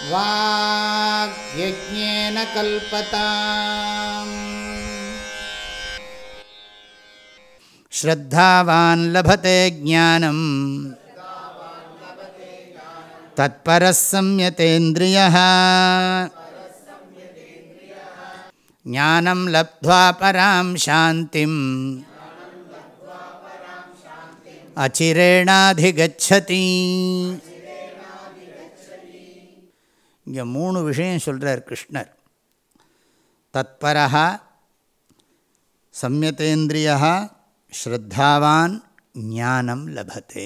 वाग्यज्ञेन कल्पताम् श्रद्धावान् लभते ज्ञानम् तत्परः संयतेन्द्रियः ज्ञानं लब्ध्वा परां शान्तिम् அச்சிரேணாதிகச்சதி இங்கே மூணு விஷயம் சொல்கிறார் கிருஷ்ணர் தத்பரா சம்யதேந்திரியா ஸ்ரத்தாவான் ஞானம் லபத்தே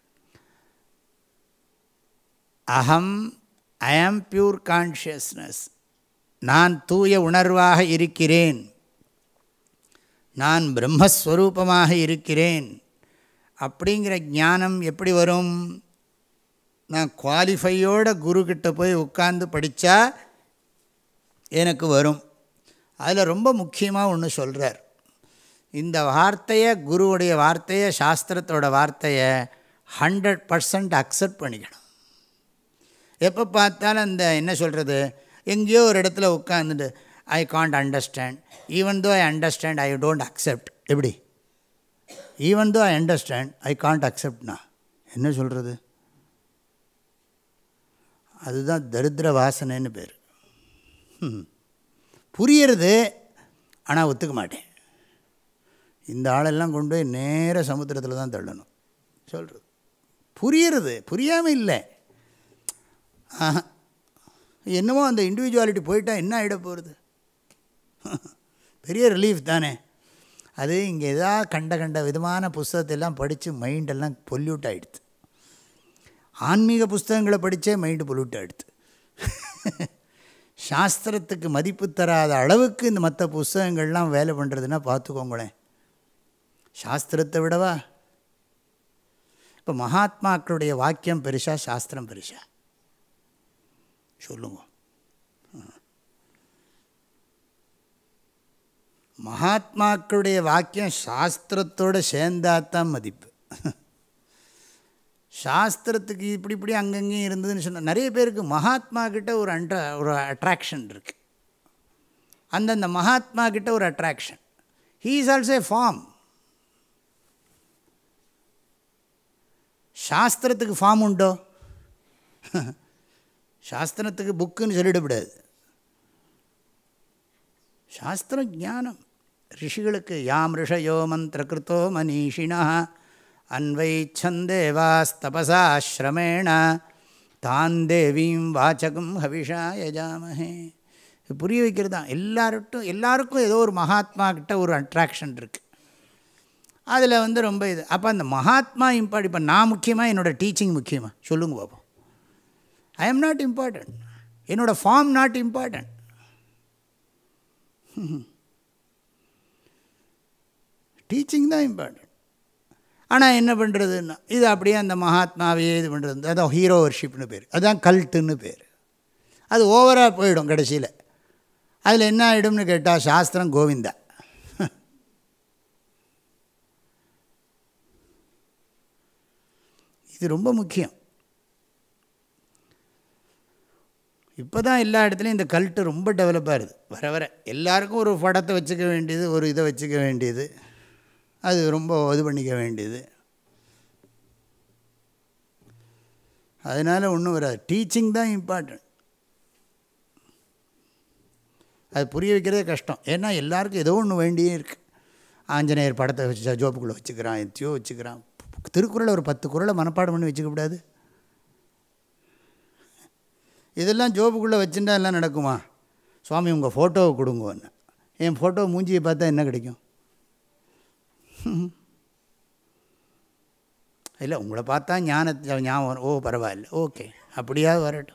அகம் ஐ ஆம் பியூர் கான்ஷியஸ்னஸ் நான் தூய உணர்வாக இருக்கிறேன் நான் பிரம்மஸ்வரூபமாக இருக்கிறேன் அப்படிங்கிற ஞானம் எப்படி வரும் நான் குவாலிஃபையோட குருக்கிட்ட போய் உட்காந்து படித்தா எனக்கு வரும் அதில் ரொம்ப முக்கியமாக ஒன்று சொல்கிறார் இந்த வார்த்தையை குருவுடைய வார்த்தையை சாஸ்திரத்தோட வார்த்தையை ஹண்ட்ரட் பர்சன்ட் அக்செப்ட் பண்ணிக்கணும் எப்போ பார்த்தாலும் அந்த என்ன சொல்கிறது எங்கேயோ ஒரு இடத்துல உட்காந்துட்டு I can't understand even though I understand I don't accept எப்படி even though I understand I can't அக்செப்ட்னா என்ன சொல்கிறது அதுதான் தரித்திர வாசனைன்னு பேர் புரியறது ஆனால் ஒத்துக்க மாட்டேன் இந்த ஆளெல்லாம் கொண்டு போய் நேர சமுத்திரத்தில் தான் தள்ளணும் சொல்கிறது புரியறது புரியாமல் இல்லை ஆஹா என்னமோ அந்த இண்டிவிஜுவாலிட்டி போயிட்டா என்ன ஆகிட போகிறது பெரிய ரிலீஃப் தானே அது இங்கே எதாவது கண்ட கண்ட விதமான புஸ்தகத்தெல்லாம் படித்து மைண்டெல்லாம் பொல்யூட் ஆகிடுது ஆன்மீக புஸ்தகங்களை படித்தே மைண்டு பொல்யூட் ஆகிடுது சாஸ்திரத்துக்கு மதிப்பு தராத அளவுக்கு இந்த மற்ற புஸ்தகங்கள்லாம் வேலை பண்ணுறதுன்னா பார்த்துக்கோங்களேன் சாஸ்திரத்தை விடவா இப்போ மகாத்மாக்களுடைய வாக்கியம் பெருசா சாஸ்திரம் பெருசா சொல்லுங்க மகாத்மாக்களுடைய வாக்கியம் சாஸ்திரத்தோடு சேர்ந்தாதான் மதிப்பு சாஸ்திரத்துக்கு இப்படி இப்படி அங்கங்கேயும் இருந்ததுன்னு சொன்னால் நிறைய பேருக்கு மகாத்மா கிட்ட ஒரு அண்ட ஒரு அட்ராக்ஷன் இருக்குது அந்தந்த மகாத்மா கிட்ட ஒரு attraction he is also a form சாஸ்திரத்துக்கு ஃபார்ம் உண்டோ சாஸ்திரத்துக்கு புக்குன்னு சொல்லிடக்கூடாது சாஸ்திரம் ஞானம் ரிஷிகளுக்கு யாம் ரிஷயோ மந்திரகிருத்தோ மனீஷினா அன்வைச்சந்தேவாஸ்தபசாஸ்ரமேண தான் தேவீம் வாச்சகம் ஹவிஷா யஜாமஹே புரிய வைக்கிறது தான் எல்லார்ட்டும் எல்லாருக்கும் ஏதோ ஒரு மகாத்மா கிட்ட ஒரு அட்ராக்ஷன் இருக்குது அதில் வந்து ரொம்ப இது அப்போ அந்த மகாத்மா இம்பார்ட் இப்போ நான் முக்கியமாக என்னோடய டீச்சிங் முக்கியமாக சொல்லுங்க பார்ப்போம் ஐ எம் நாட் இம்பார்ட்டன்ட் என்னோடய ஃபார்ம் நாட் இம்பார்ட்டன்ட் டீச்சிங் தான் இம்பார்ட்டன்ட் ஆனால் என்ன பண்ணுறதுன்னா இது அப்படியே அந்த மகாத்மாவையே இது பண்ணுறது அதான் ஹீரோ வர்ஷிப்னு பேர் அதுதான் கல்ட்டுன்னு பேர் அது ஓவராக போயிடும் கடைசியில் அதில் என்ன ஆகிடும்னு கேட்டால் சாஸ்திரம் கோவிந்தா இது ரொம்ப முக்கியம் இப்போ தான் எல்லா இடத்துலையும் இந்த கல்ட்டு ரொம்ப டெவலப் ஆகுது வர வர எல்லாருக்கும் ஒரு படத்தை வச்சுக்க வேண்டியது ஒரு இதை வச்சுக்க வேண்டியது அது ரொம்ப இது பண்ணிக்க வேண்டியது அதனால் ஒன்றும் வராது டீச்சிங் தான் இம்பார்ட்டன்ட் அது புரிய வைக்கிறதே கஷ்டம் ஏன்னா எல்லாருக்கும் ஏதோ ஒன்று வேண்டியே இருக்குது ஆஞ்சநேயர் படத்தை வச்சு ஜோப்புக்குள்ளே வச்சுக்கிறான் எத்தையோ வச்சுக்கிறான் திருக்குறளை ஒரு பத்து குரலை மனப்பாடம் பண்ணி வச்சுக்கக்கூடாது இதெல்லாம் ஜோப்புக்குள்ளே வச்சுட்டா எல்லாம் நடக்குமா சுவாமி உங்கள் ஃபோட்டோவை கொடுங்கன்னு என் ஃபோட்டோ மூஞ்சியை பார்த்தா என்ன கிடைக்கும் இல்லை உங்களை பார்த்தா ஞான ஞாபகம் ஓ பரவாயில்ல ஓகே அப்படியாவது வரட்டும்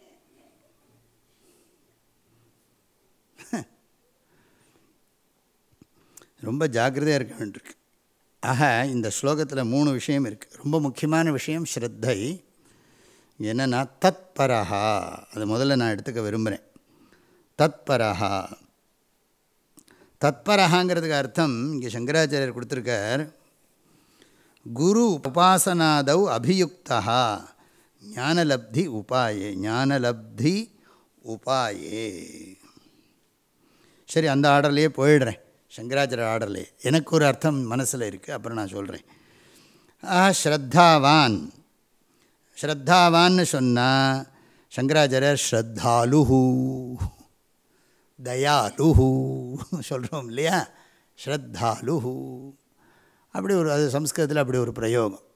ரொம்ப ஜாக்கிரதையாக இருக்க வேண்டியிருக்கு ஆக இந்த ஸ்லோகத்தில் மூணு விஷயம் இருக்குது ரொம்ப முக்கியமான விஷயம் ஸ்ரத்தை என்னென்னா தத்பரஹா அது முதல்ல நான் எடுத்துக்க விரும்புகிறேன் தத்பரஹா தத்பரஹாங்கிறதுக்கு அர்த்தம் இங்கே சங்கராச்சாரியர் கொடுத்துருக்கார் குரு உபாசனாதவ் அபியுக்தா ஞானலப்தி உபாயே ஞானலப்தி உபாயே சரி அந்த ஆர்டர்லேயே போயிடுறேன் சங்கராச்சாரிய ஆர்டர்லேயே எனக்கு ஒரு அர்த்தம் மனசில் இருக்குது அப்புறம் நான் சொல்கிறேன் ஆ ஸ்ரத்தாவான் ஸ்ரத்தாவான்னு சொன்னால் சங்கராச்சாரியர் ஸ்ரத்தாலுஹூ தயாலுஹூ சொல்கிறோம் இல்லையா ஸ்ரத்தாலுஹூ அப்படி ஒரு அது சம்ஸ்கிருதத்தில் அப்படி ஒரு பிரயோகம்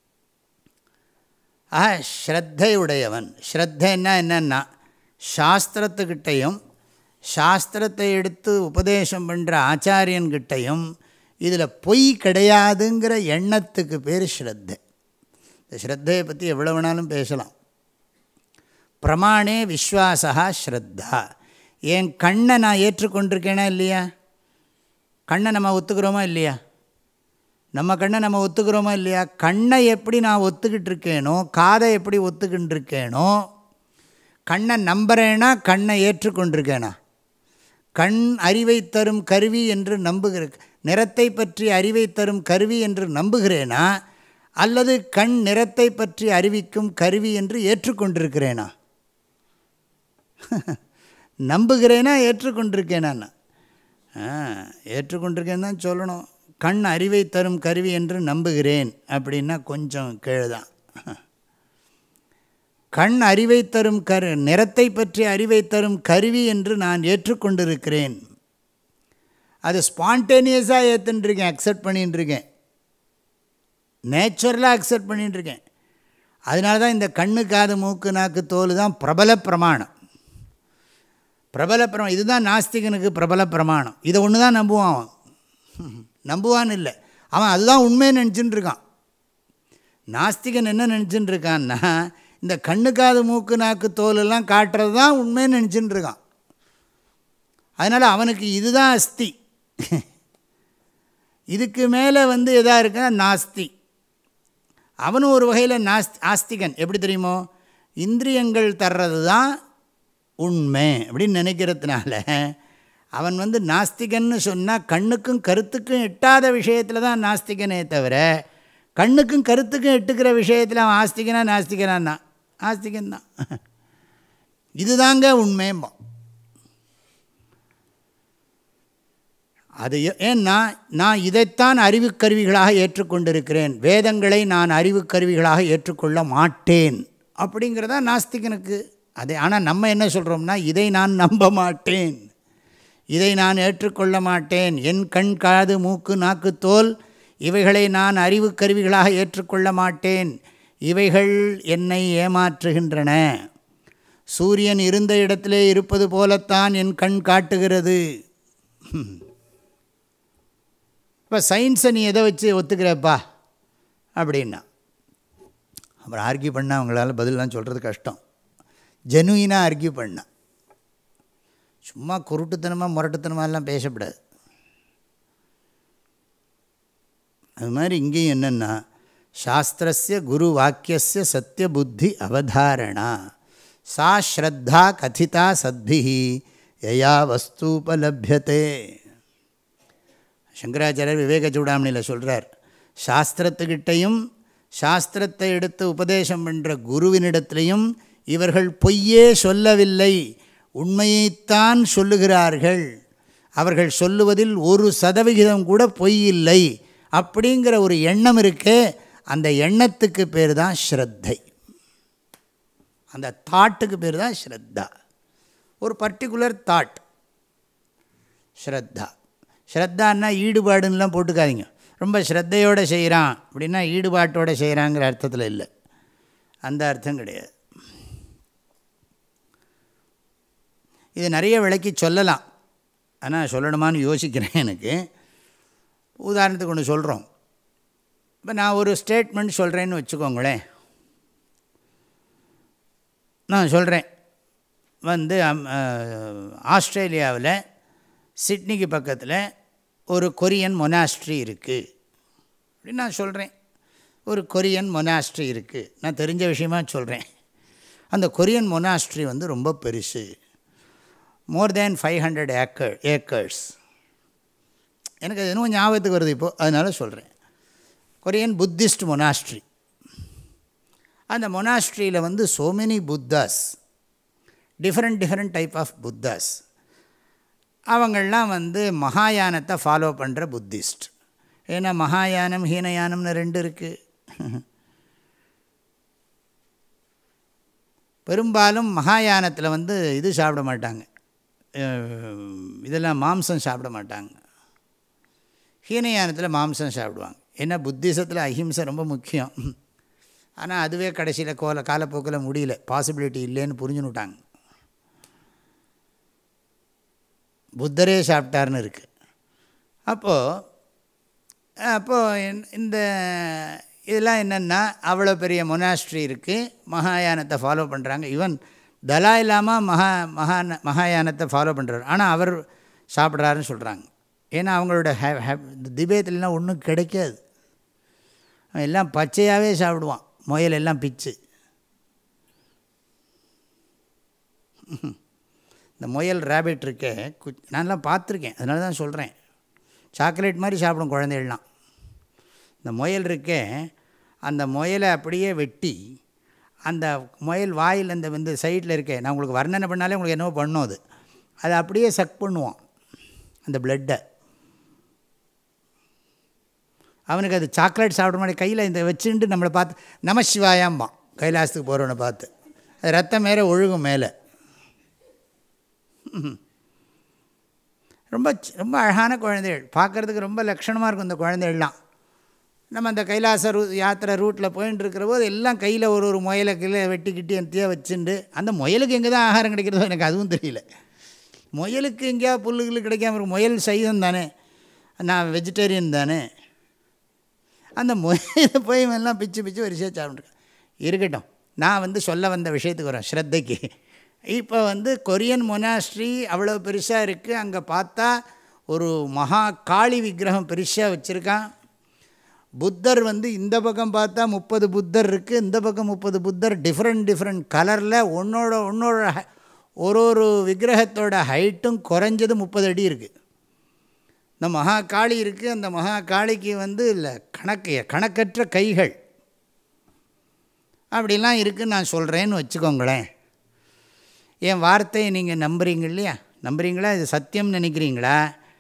ஆ ஸ்ரத்தை உடையவன் ஸ்ரத்தைன்னா என்னென்னா சாஸ்திரத்துக்கிட்டையும் சாஸ்திரத்தை எடுத்து உபதேசம் பண்ணுற ஆச்சாரியன்கிட்டையும் இதில் பொய் கிடையாதுங்கிற எண்ணத்துக்கு பேர் ஸ்ரத்தை இந்த ஸ்ரத்தையை பற்றி எவ்வளோ வேணாலும் பேசலாம் பிரமாணே விஸ்வாசா ஸ்ரத்தா என் கண்ணை நான் ஏற்றுக்கொண்டிருக்கேனா இல்லையா கண்ணை நம்ம ஒத்துக்கிறோமா இல்லையா நம்ம கண்ணை நம்ம ஒத்துக்கிறோமா இல்லையா கண்ணை எப்படி நான் ஒத்துக்கிட்டு இருக்கேனோ காதை எப்படி ஒத்துக்கிட்டு இருக்கேனோ கண்ணை நம்புகிறேனா கண்ணை ஏற்றுக்கொண்டிருக்கேனா கண் அறிவை தரும் கருவி என்று நம்புகிற நிறத்தை பற்றி அறிவை தரும் கருவி என்று நம்புகிறேனா அல்லது கண் நிறத்தை பற்றி அறிவிக்கும் கருவி என்று ஏற்றுக்கொண்டிருக்கிறேனா நம்புகிறேனா ஏற்றுக்கொண்டிருக்கேனா ஏற்றுக்கொண்டிருக்கேன்னு தான் சொல்லணும் கண் அறிவை தரும் கருவி என்று நம்புகிறேன் அப்படின்னா கொஞ்சம் கீழ்தான் கண் அறிவை தரும் கரு நிறத்தை பற்றி அறிவை தரும் கருவி என்று நான் ஏற்றுக்கொண்டிருக்கிறேன் அது ஸ்பான்டேனியஸாக ஏற்றுன்ட்ருக்கேன் அக்செப்ட் பண்ணிட்டுருக்கேன் நேச்சுரலாக அக்செப்ட் பண்ணிட்டுருக்கேன் அதனால தான் இந்த கண்ணு காது மூக்கு நாக்கு தோல் தான் பிரபல பிரமாணம் பிரபல பிரமா இதுதான் நாஸ்திகனுக்கு பிரபல பிரமாணம் இதை ஒன்று தான் நம்புவான் அவன் நம்புவான்னு இல்லை அவன் அதுதான் உண்மையை நினச்சின்னு இருக்கான் நாஸ்திகன் என்ன நினச்சின்னு இருக்கான்னா இந்த கண்ணு காது மூக்கு நாக்கு தோலெல்லாம் காட்டுறது தான் உண்மைன்னு நினச்சின்னு இருக்கான் அதனால் அவனுக்கு இதுதான் அஸ்தி இதுக்கு மேலே வந்து எதாக இருக்குன்னா நாஸ்தி அவனும் ஒரு வகையில் நாஸ்தி ஆஸ்திகன் எப்படி தெரியுமோ இந்திரியங்கள் தர்றது தான் உண்மை அப்படின்னு நினைக்கிறதுனால அவன் வந்து நாஸ்திகன்னு சொன்னால் கண்ணுக்கும் கருத்துக்கும் எட்டாத விஷயத்தில் தான் நாஸ்திகனே தவிர கண்ணுக்கும் கருத்துக்கும் எட்டுக்கிற விஷயத்தில் அவன் ஆஸ்திகனா நாஸ்திகனான்னா ஆஸ்திகன்தான் இதுதாங்க உண்மையும்பா அது ஏன்னா நான் இதைத்தான் அறிவுக்கருவிகளாக ஏற்றுக்கொண்டிருக்கிறேன் வேதங்களை நான் அறிவுக்கருவிகளாக ஏற்றுக்கொள்ள மாட்டேன் அப்படிங்கிறதா நாஸ்திகனுக்கு அதை ஆனால் நம்ம என்ன சொல்கிறோம்னா இதை நான் நம்ப மாட்டேன் இதை நான் ஏற்றுக்கொள்ள மாட்டேன் என் கண் காது மூக்கு நாக்கு தோல் இவைகளை நான் அறிவு கருவிகளாக ஏற்றுக்கொள்ள மாட்டேன் இவைகள் என்னை ஏமாற்றுகின்றன சூரியன் இருந்த இடத்திலே இருப்பது போலத்தான் என் கண் காட்டுகிறது இப்போ சயின்ஸை நீ எதை வச்சு ஒத்துக்கிறப்பா அப்படின்னா அப்புறம் ஆர்கியூ பண்ணால் அவங்களால பதிலெலாம் சொல்கிறது கஷ்டம் ஜெனுயினாக ஆர்கியூ பண்ணால் சும்மா குருட்டுத்தனமாக முரட்டுத்தனமாகலாம் பேசக்கூடாது அது மாதிரி இங்கேயும் என்னென்னா சாஸ்திரஸ்ய குரு வாக்கியஸ்ய சத்திய புத்தி அவதாரணா சா ஸ்ரத்தா கதிதா சத்பிஹி யயா வஸ்தூபலபியத்தே சங்கராச்சாரியர் விவேக சூடாமணியில் சொல்கிறார் சாஸ்திரத்துக்கிட்டையும் சாஸ்திரத்தை எடுத்து உபதேசம் பண்ணுற குருவினிடத்திலையும் இவர்கள் பொய்யே சொல்லவில்லை உண்மையைத்தான் சொல்லுகிறார்கள் அவர்கள் சொல்லுவதில் ஒரு சதவிகிதம் கூட பொய் இல்லை அப்படிங்கிற ஒரு எண்ணம் இருக்கே அந்த எண்ணத்துக்கு பேர் தான் ஸ்ரத்தை அந்த தாட்டுக்கு பேர் தான் ஸ்ரத்தா ஒரு பர்டிகுலர் தாட் ஸ்ரத்தா ஸ்ரத்தான்னா ஈடுபாடுன்னெலாம் போட்டுக்காதீங்க ரொம்ப ஸ்ரத்தையோடு செய்கிறான் அப்படின்னா ஈடுபாட்டோடு செய்கிறாங்கிற அர்த்தத்தில் இல்லை அந்த அர்த்தம் கிடையாது இது நிறைய விளக்கி சொல்லலாம் ஆனால் சொல்லணுமான்னு யோசிக்கிறேன் எனக்கு உதாரணத்துக்கு ஒன்று சொல்கிறோம் இப்போ நான் ஒரு ஸ்டேட்மெண்ட் சொல்கிறேன்னு வச்சுக்கோங்களேன் நான் சொல்கிறேன் வந்து ஆஸ்திரேலியாவில் சிட்னிக்கு பக்கத்தில் ஒரு கொரியன் மொனாஸ்ட்ரி இருக்குது அப்படின்னு நான் சொல்கிறேன் ஒரு கொரியன் மொனாஸ்ட்ரி இருக்குது நான் தெரிஞ்ச விஷயமா சொல்கிறேன் அந்த கொரியன் மொனாஸ்ட்ரி வந்து ரொம்ப பெருசு more than five hundred acre acres எனக்கு அது இன்னும் ஞாபகத்துக்கு வருது இப்போது அதனால் சொல்கிறேன் கொரியன் புத்திஸ்ட் மொனாஸ்ட்ரி அந்த மொனாஸ்ட்ரியில் வந்து so many Buddhas different different type of Buddhas அவங்கள்லாம் வந்து மகாயானத்தை ஃபாலோ பண்ணுற புத்திஸ்ட் ஏன்னா மகாயானம் ஹீனயானம்னு ரெண்டு இருக்குது பெரும்பாலும் மகாயானத்தில் வந்து இது சாப்பிட மாட்டாங்க அஹ் இதெல்லாம் மாம்சம் சாப்பிட மாட்டாங்க ஹீனயானத்தில் மாம்சம் சாப்பிடுவாங்க ஏன்னா புத்திசத்தில் அஹிம்சை ரொம்ப முக்கியம் ஆனால் அதுவே கடைசியில் கோல காலப்போக்கில் முடியல பாசிபிலிட்டி இல்லைன்னு புரிஞ்சுனுட்டாங்க புத்தரே சாப்பிட்டார்னு இருக்குது அப்போது அப்போது இந்த இதெல்லாம் என்னென்னா அவ்வளோ பெரிய மொனாஸ்ட்ரி இருக்குது மகாயானத்தை ஃபாலோ பண்ணுறாங்க ஈவன் தலாய் இல்லாமல் மகா மகா மகாயானத்தை ஃபாலோ பண்ணுறாரு ஆனால் அவர் சாப்பிட்றாருன்னு சொல்கிறாங்க ஏன்னா அவங்களோட ஹே திபேத்துலலாம் ஒன்றும் கிடைக்காது அவன் எல்லாம் பச்சையாகவே சாப்பிடுவான் முயல் எல்லாம் பிச்சு இந்த முயல் ரேபிட் இருக்கே கு நான்லாம் பார்த்துருக்கேன் அதனால தான் சொல்கிறேன் சாக்லேட் மாதிரி சாப்பிடும் குழந்தைகள்லாம் இந்த முயல் இருக்கே அந்த முயலை அப்படியே வெட்டி அந்த முயல் வாயில் அந்த வந்து சைடில் இருக்கே நான் உங்களுக்கு வர்ணனை பண்ணாலே உங்களுக்கு என்னவோ பண்ணும் அது அதை அப்படியே சக் பண்ணுவான் அந்த பிளட்டை அவனுக்கு அது சாக்லேட் சாப்பிட்ற மாதிரி கையில் இந்த வச்சுட்டு நம்மளை பார்த்து நமசிவாயாம்பான் கைலாசத்துக்கு போகிறவனை பார்த்து அது ரத்தம் மேலே ஒழுகும் மேலே ரொம்ப ரொம்ப அழகான குழந்தைகள் பார்க்குறதுக்கு ரொம்ப லட்சணமாக இருக்கும் இந்த குழந்தைகள்லாம் நம்ம அந்த கைலாச ரூ யாத்திரை ரூட்டில் போயின்னு இருக்கிற போது எல்லாம் கையில் ஒரு ஒரு முயலை கீழே வெட்டி கிட்டி எந்தியாக வச்சுண்டு அந்த முயலுக்கு எங்கே தான் ஆகாரம் கிடைக்கிறதோ எனக்கு அதுவும் தெரியல முயலுக்கு எங்கேயா புல்லுகள் கிடைக்காம இருக்கும் முயல் சைவம் தானே நான் வெஜிடேரியன் தானே அந்த முயலை போய் எல்லாம் பிச்சு பிச்சு வரிசையாக சாப்பிட்ருக்கேன் இருக்கட்டும் நான் வந்து சொல்ல வந்த விஷயத்துக்கு வரேன் ஸ்ரத்தைக்கு இப்போ வந்து கொரியன் மொனாஸ்ட்ரி அவ்வளோ பெருசாக இருக்குது அங்கே பார்த்தா ஒரு மகா காளி விக்கிரகம் பெருசாக வச்சுருக்கான் புத்தர் வந்து இந்த பக்கம் பார்த்தா முப்பது புத்தர் இருக்குது இந்த பக்கம் முப்பது புத்தர் டிஃப்ரெண்ட் டிஃப்ரெண்ட் கலரில் ஒன்றோட ஒன்றோட ஒரு ஒரு விக்கிரகத்தோட ஹைட்டும் குறைஞ்சது முப்பது அடி இருக்குது இந்த மகா காளி இருக்குது அந்த மகா காளிக்கு வந்து இல்லை கணக்கு கணக்கற்ற கைகள் அப்படிலாம் இருக்குதுன்னு நான் சொல்கிறேன்னு வச்சுக்கோங்களேன் என் வார்த்தையை நீங்கள் நம்புறீங்க இல்லையா நம்புறீங்களா இது சத்தியம்னு நினைக்கிறீங்களா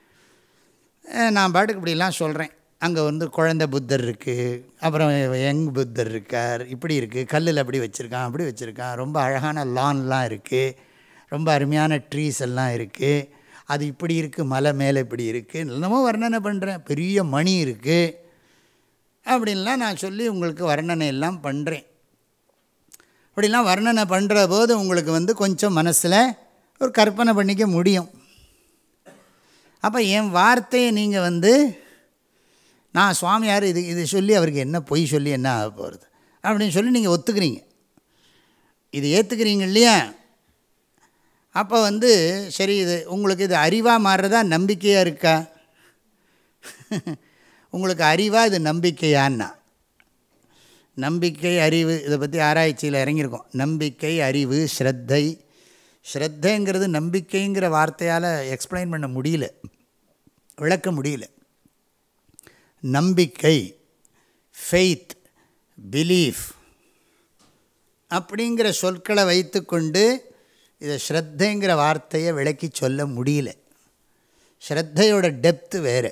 நான் பாட்டுக்கு இப்படிலாம் சொல்கிறேன் அங்கே வந்து குழந்தை புத்தர் இருக்குது அப்புறம் யங் புத்தர் இருக்கார் இப்படி இருக்குது கல்லில் அப்படி வச்சுருக்கான் அப்படி வச்சுருக்கான் ரொம்ப அழகான லான்லாம் இருக்குது ரொம்ப அருமையான ட்ரீஸ் எல்லாம் இருக்குது அது இப்படி இருக்குது மலை மேலே இப்படி இருக்குது என்னமோ வர்ணனை பண்ணுறேன் பெரிய மணி இருக்குது அப்படின்லாம் நான் சொல்லி உங்களுக்கு வர்ணனை எல்லாம் பண்ணுறேன் அப்படிலாம் வர்ணனை பண்ணுற போது உங்களுக்கு வந்து கொஞ்சம் மனசில் ஒரு கற்பனை பண்ணிக்க முடியும் அப்போ என் வார்த்தையை நீங்கள் வந்து நான் சுவாமியார் இது இது சொல்லி அவருக்கு என்ன பொய் சொல்லி என்ன ஆக போகிறது அப்படின்னு சொல்லி நீங்கள் ஒத்துக்கிறீங்க இது ஏற்றுக்கிறீங்க இல்லையா அப்போ வந்து சரி இது உங்களுக்கு இது அறிவாக மாறுறதா நம்பிக்கையாக இருக்கா உங்களுக்கு அறிவாக இது நம்பிக்கையான்னா நம்பிக்கை அறிவு இதை பற்றி ஆராய்ச்சியில் இறங்கியிருக்கோம் நம்பிக்கை அறிவு ஸ்ரத்தை ஸ்ரத்தைங்கிறது நம்பிக்கைங்கிற வார்த்தையால் எக்ஸ்பிளைன் பண்ண முடியல விளக்க முடியல நம்பிக்கை ஃபெய்த் பிலீஃப் அப்படிங்கிற சொற்களை வைத்துக்கொண்டு இதை ஸ்ரத்தைங்கிற வார்த்தையை விளக்கி சொல்ல முடியல ஸ்ரத்தையோட டெப்த்து வேறு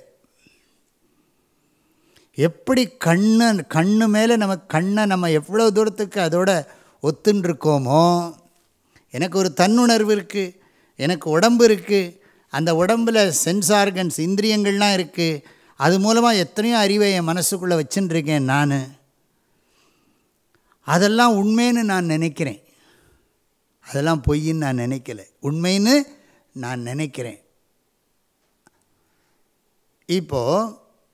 எப்படி கண்ணு கண்ணு மேலே நம்ம கண்ணை நம்ம எவ்வளோ தூரத்துக்கு அதோட ஒத்துன்னு இருக்கோமோ எனக்கு ஒரு தன்னுணர்வு இருக்குது எனக்கு உடம்பு இருக்குது அந்த உடம்பில் சென்ஸ் ஆர்கன்ஸ் இந்திரியங்கள்லாம் இருக்குது அது மூலமாக எத்தனையோ அறிவை என் மனசுக்குள்ளே வச்சுட்டுருக்கேன் நான் அதெல்லாம் உண்மைன்னு நான் நினைக்கிறேன் அதெல்லாம் பொய்ன்னு நான் நினைக்கல உண்மைன்னு நான் நினைக்கிறேன் இப்போது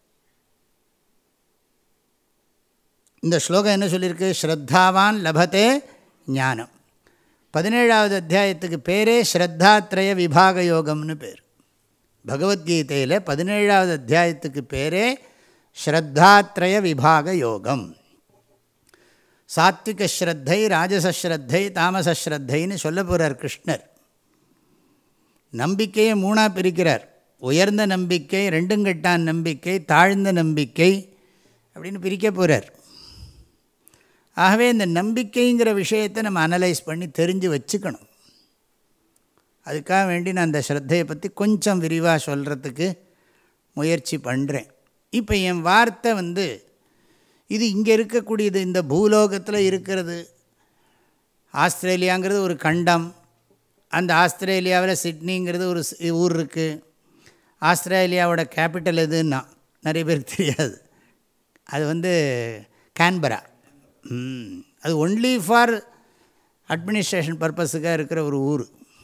இந்த ஸ்லோகம் என்ன சொல்லியிருக்கு ஸ்ரத்தாவான் லபத்தே ஞானம் பதினேழாவது அத்தியாயத்துக்கு பேரே ஸ்ரத்தாத்ரய விபாக யோகம்னு பேர் பகவத்கீதையில் பதினேழாவது அத்தியாயத்துக்கு பேரே ஸ்ரத்தாத்ரய விபாக யோகம் சாத்விக ஸ்ரத்தை ராஜசஸ்ரத்தை தாமசஸ்ரத்தைன்னு சொல்ல போகிறார் கிருஷ்ணர் நம்பிக்கையை மூணாக பிரிக்கிறார் உயர்ந்த நம்பிக்கை ரெண்டுங்கட்டான் நம்பிக்கை தாழ்ந்த நம்பிக்கை அப்படின்னு பிரிக்க போகிறார் ஆகவே இந்த நம்பிக்கைங்கிற விஷயத்தை நம்ம அனலைஸ் பண்ணி தெரிஞ்சு வச்சுக்கணும் அதுக்காக வேண்டி நான் அந்த ஸ்ரத்தையை பற்றி கொஞ்சம் விரிவாக சொல்கிறதுக்கு முயற்சி பண்ணுறேன் இப்போ என் வார்த்தை வந்து இது இங்கே இருக்கக்கூடியது இந்த பூலோகத்தில் இருக்கிறது ஆஸ்திரேலியாங்கிறது ஒரு கண்டம் அந்த ஆஸ்திரேலியாவில் சிட்னிங்கிறது ஒரு ஊர் இருக்குது ஆஸ்திரேலியாவோட கேபிட்டல் எதுன்னா நிறைய பேருக்கு தெரியாது அது வந்து கேன்பரா அது ஒன்லி ஃபார் அட்மினிஸ்ட்ரேஷன் பர்பஸுக்காக இருக்கிற ஒரு ஊர்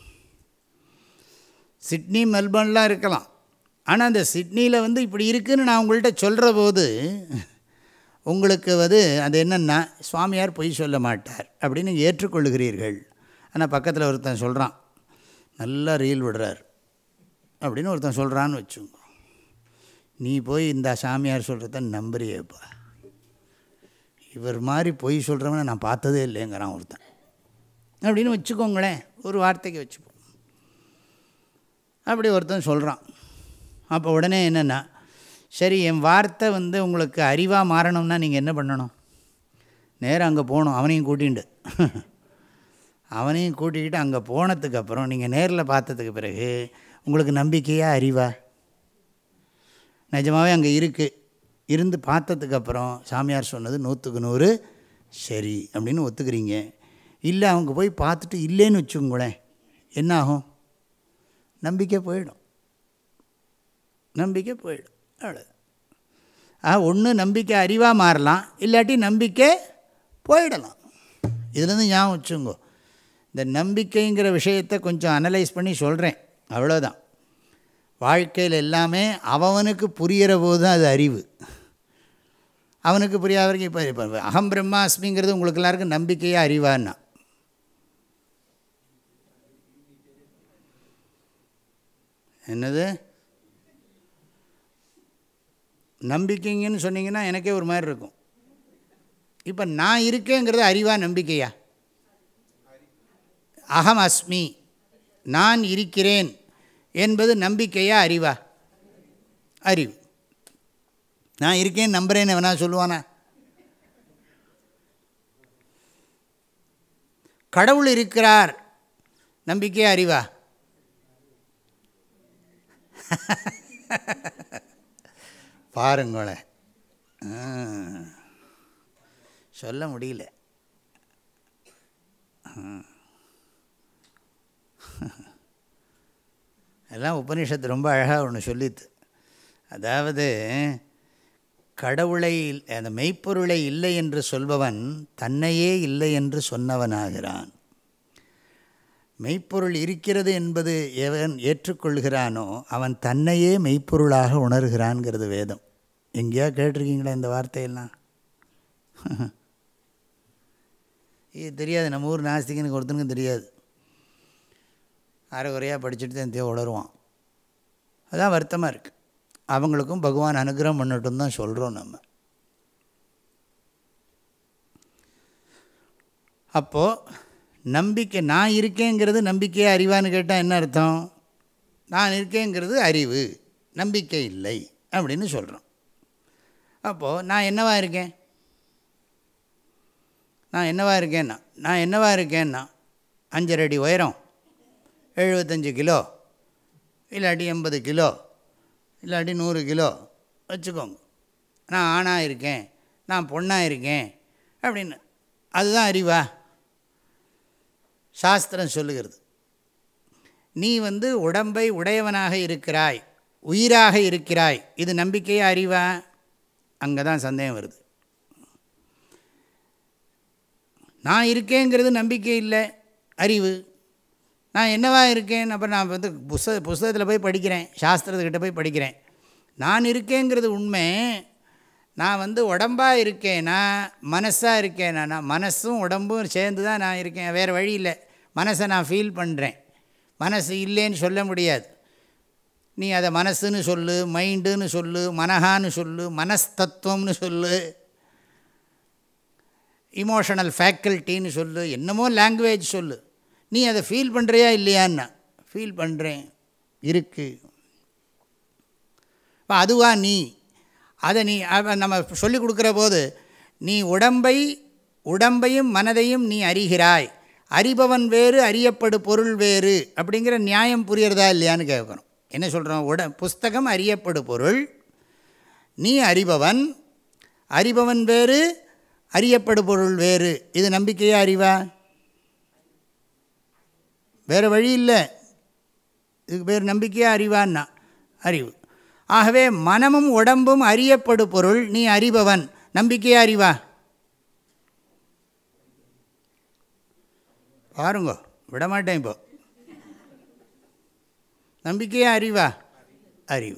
சிட்னி மெல்பர்ன்லாம் இருக்கலாம் ஆனால் அந்த சிட்னியில் வந்து இப்படி இருக்குதுன்னு நான் உங்கள்கிட்ட சொல்கிற போது உங்களுக்கு வந்து அது என்னென்னா சுவாமியார் பொய் சொல்ல மாட்டார் அப்படின்னு ஏற்றுக்கொள்கிறீர்கள் ஆனால் பக்கத்தில் ஒருத்தன் சொல்கிறான் நல்லா ரீல் விடுறார் அப்படின்னு ஒருத்தன் சொல்கிறான்னு வச்சுங்க நீ போய் இந்த சாமியார் சொல்கிறத நம்புறியேப்பா இவர் மாதிரி பொய் சொல்கிறவனை நான் பார்த்ததே இல்லைங்கிறான் ஒருத்தன் அப்படின்னு வச்சுக்கோங்களேன் ஒரு வார்த்தைக்கு வச்சுப்போம் அப்படி ஒருத்தன் சொல்கிறான் அப்போ உடனே என்னென்னா சரி என் வார்த்தை வந்து உங்களுக்கு அறிவாக மாறணும்னா நீங்கள் என்ன பண்ணணும் நேராக அங்கே போகணும் அவனையும் கூட்டிகிட்டு அவனையும் கூட்டிக்கிட்டு அங்கே போனதுக்கு அப்புறம் நீங்கள் நேரில் பார்த்ததுக்கு பிறகு உங்களுக்கு நம்பிக்கையாக அறிவா நிஜமாகவே அங்கே இருக்குது இருந்து பார்த்ததுக்கப்புறம் சாமியார் சொன்னது நூற்றுக்கு நூறு சரி அப்படின்னு ஒத்துக்கிறீங்க இல்லை அவங்க போய் பார்த்துட்டு இல்லைன்னு வச்சுக்கோங்களேன் என்ன ஆகும் நம்பிக்கை போயிடும் நம்பிக்கை போயிடும் அவ்வளோ ஆ ஒன்று நம்பிக்கை அறிவாக மாறலாம் இல்லாட்டி நம்பிக்கை போயிடலாம் இதுலேருந்து ஞாபகம் வச்சுங்கோ இந்த நம்பிக்கைங்கிற விஷயத்தை கொஞ்சம் அனலைஸ் பண்ணி சொல்கிறேன் அவ்வளோதான் வாழ்க்கையில் எல்லாமே அவனுக்கு புரிகிற போது தான் அது அறிவு அவனுக்கு புரியாத வரைக்கும் இப்போ இப்போ அகம் பிரம்மாஸ்மிங்கிறது உங்களுக்கு எல்லாருக்கும் நம்பிக்கையாக அறிவான்னா என்னது நம்பிக்கைங்கன்னு சொன்னீங்கன்னா எனக்கே ஒரு மாதிரி இருக்கும் இப்போ நான் இருக்கேங்கிறது அறிவா நம்பிக்கையா அகம் அஸ்மி நான் இருக்கிறேன் என்பது நம்பிக்கையா அறிவா அறிவு நான் இருக்கேன் நம்புகிறேன்னு வேணா சொல்லுவானா கடவுள் இருக்கிறார் நம்பிக்கையா அறிவா பாருங்களேன் சொல்ல முடியல எல்லாம் உபனிஷத்து ரொம்ப அழகாக ஒன்று சொல்லித்து அதாவது கடவுளை அந்த மெய்ப்பொருளை இல்லை என்று சொல்பவன் தன்னையே இல்லை என்று சொன்னவனாகிறான் மெய்ப்பொருள் இருக்கிறது என்பது எவன் ஏற்றுக்கொள்கிறானோ அவன் தன்னையே மெய்ப்பொருளாக உணர்கிறான்கிறது வேதம் எங்கேயா கேட்டிருக்கீங்களா இந்த வார்த்தையெல்லாம் இது தெரியாது நம்ம ஊர் நாஸ்திகனுக்கு ஒருத்தனுக்கும் தெரியாது அரைகுறையாக படிச்சுட்டு தான் தேவை உணருவான் அதான் வருத்தமாக இருக்குது அவங்களுக்கும் பகவான் அனுகிரகம் பண்ணட்டும் தான் சொல்கிறோம் நம்ம அப்போது நம்பிக்கை நான் இருக்கேங்கிறது நம்பிக்கையே அறிவான்னு கேட்டால் என்ன அர்த்தம் நான் இருக்கேங்கிறது அறிவு நம்பிக்கை இல்லை அப்படின்னு சொல்கிறோம் அப்போது நான் என்னவா இருக்கேன் நான் என்னவா இருக்கேன்னா நான் என்னவா இருக்கேன்னா அஞ்சரை அடி உயரம் எழுபத்தஞ்சு கிலோ இல்லாட்டி எண்பது கிலோ இல்லாட்டி நூறு கிலோ வச்சுக்கோங்க நான் ஆணாக இருக்கேன் நான் பொண்ணாக இருக்கேன் அப்படின்னு அதுதான் அறிவா சாஸ்திரம் சொல்லுகிறது நீ வந்து உடம்பை உடையவனாக இருக்கிறாய் உயிராக இருக்கிறாய் இது நம்பிக்கையாக அறிவா அங்கே தான் சந்தேகம் வருது நான் இருக்கேங்கிறது நம்பிக்கை இல்லை அறிவு நான் என்னவா இருக்கேன் அப்புறம் நான் வந்து புஸ்த புஸ்தகத்தில் போய் படிக்கிறேன் சாஸ்திரத்துக்கிட்ட போய் படிக்கிறேன் நான் இருக்கேங்கிறது உண்மை நான் வந்து உடம்பாக இருக்கேனா மனசாக இருக்கேனா நான் மனசும் உடம்பும் சேர்ந்து தான் நான் இருக்கேன் வேறு வழி இல்லை மனசை நான் ஃபீல் பண்ணுறேன் மனசு இல்லைன்னு சொல்ல முடியாது நீ அதை மனசுன்னு சொல்லு மைண்டுன்னு சொல்லு மனஹான்னு சொல்லு மனஸ்தத்துவம்னு சொல்லு இமோஷனல் ஃபேக்கல்ட்டின்னு சொல்லு என்னமோ லாங்குவேஜ் சொல்லு நீ அதை ஃபீல் பண்ணுறியா இல்லையான்னா ஃபீல் பண்ணுறேன் இருக்குது இப்போ அதுவா நீ அதை நீ நம்ம சொல்லிக் கொடுக்குற போது நீ உடம்பை உடம்பையும் மனதையும் நீ அறிகிறாய் அறிபவன் வேறு அறியப்படு பொருள் வேறு அப்படிங்கிற நியாயம் புரியறதா இல்லையான்னு கேட்குறோம் என்ன சொல்கிறோம் உட புஸ்தகம் அறியப்படு பொருள் நீ அறிபவன் அறிபவன் வேறு அறியப்படு பொருள் வேறு இது நம்பிக்கையா அறிவா வேறு வழி இல்லை இதுக்கு பேர் நம்பிக்கையா அறிவான்னா அறிவு ஆகவே மனமும் உடம்பும் அறியப்படு பொருள் நீ அறிபவன் நம்பிக்கையா அறிவா பாருங்க விடமாட்டேன் இப்போ நம்பிக்கையா அறிவா அறிவு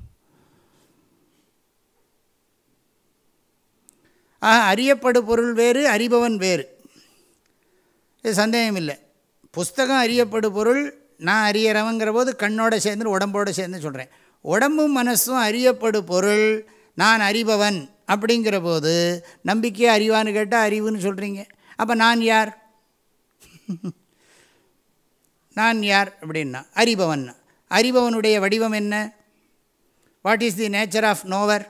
ஆக அறியப்படு பொருள் வேறு அறிபவன் வேறு இது சந்தேகம் இல்லை புஸ்தகம் அறியப்படு பொருள் நான் அறியறவங்கிற போது கண்ணோட சேர்ந்து உடம்போடு சேர்ந்து சொல்கிறேன் உடம்பும் மனசும் அறியப்படு பொருள் நான் அறிபவன் அப்படிங்கிற போது நம்பிக்கையை அறிவான்னு கேட்டால் அறிவுன்னு சொல்கிறீங்க அப்போ நான் யார் நான் யார் அப்படின்னா அறிபவன் அறிபவனுடைய வடிவம் என்ன what is the nature of knower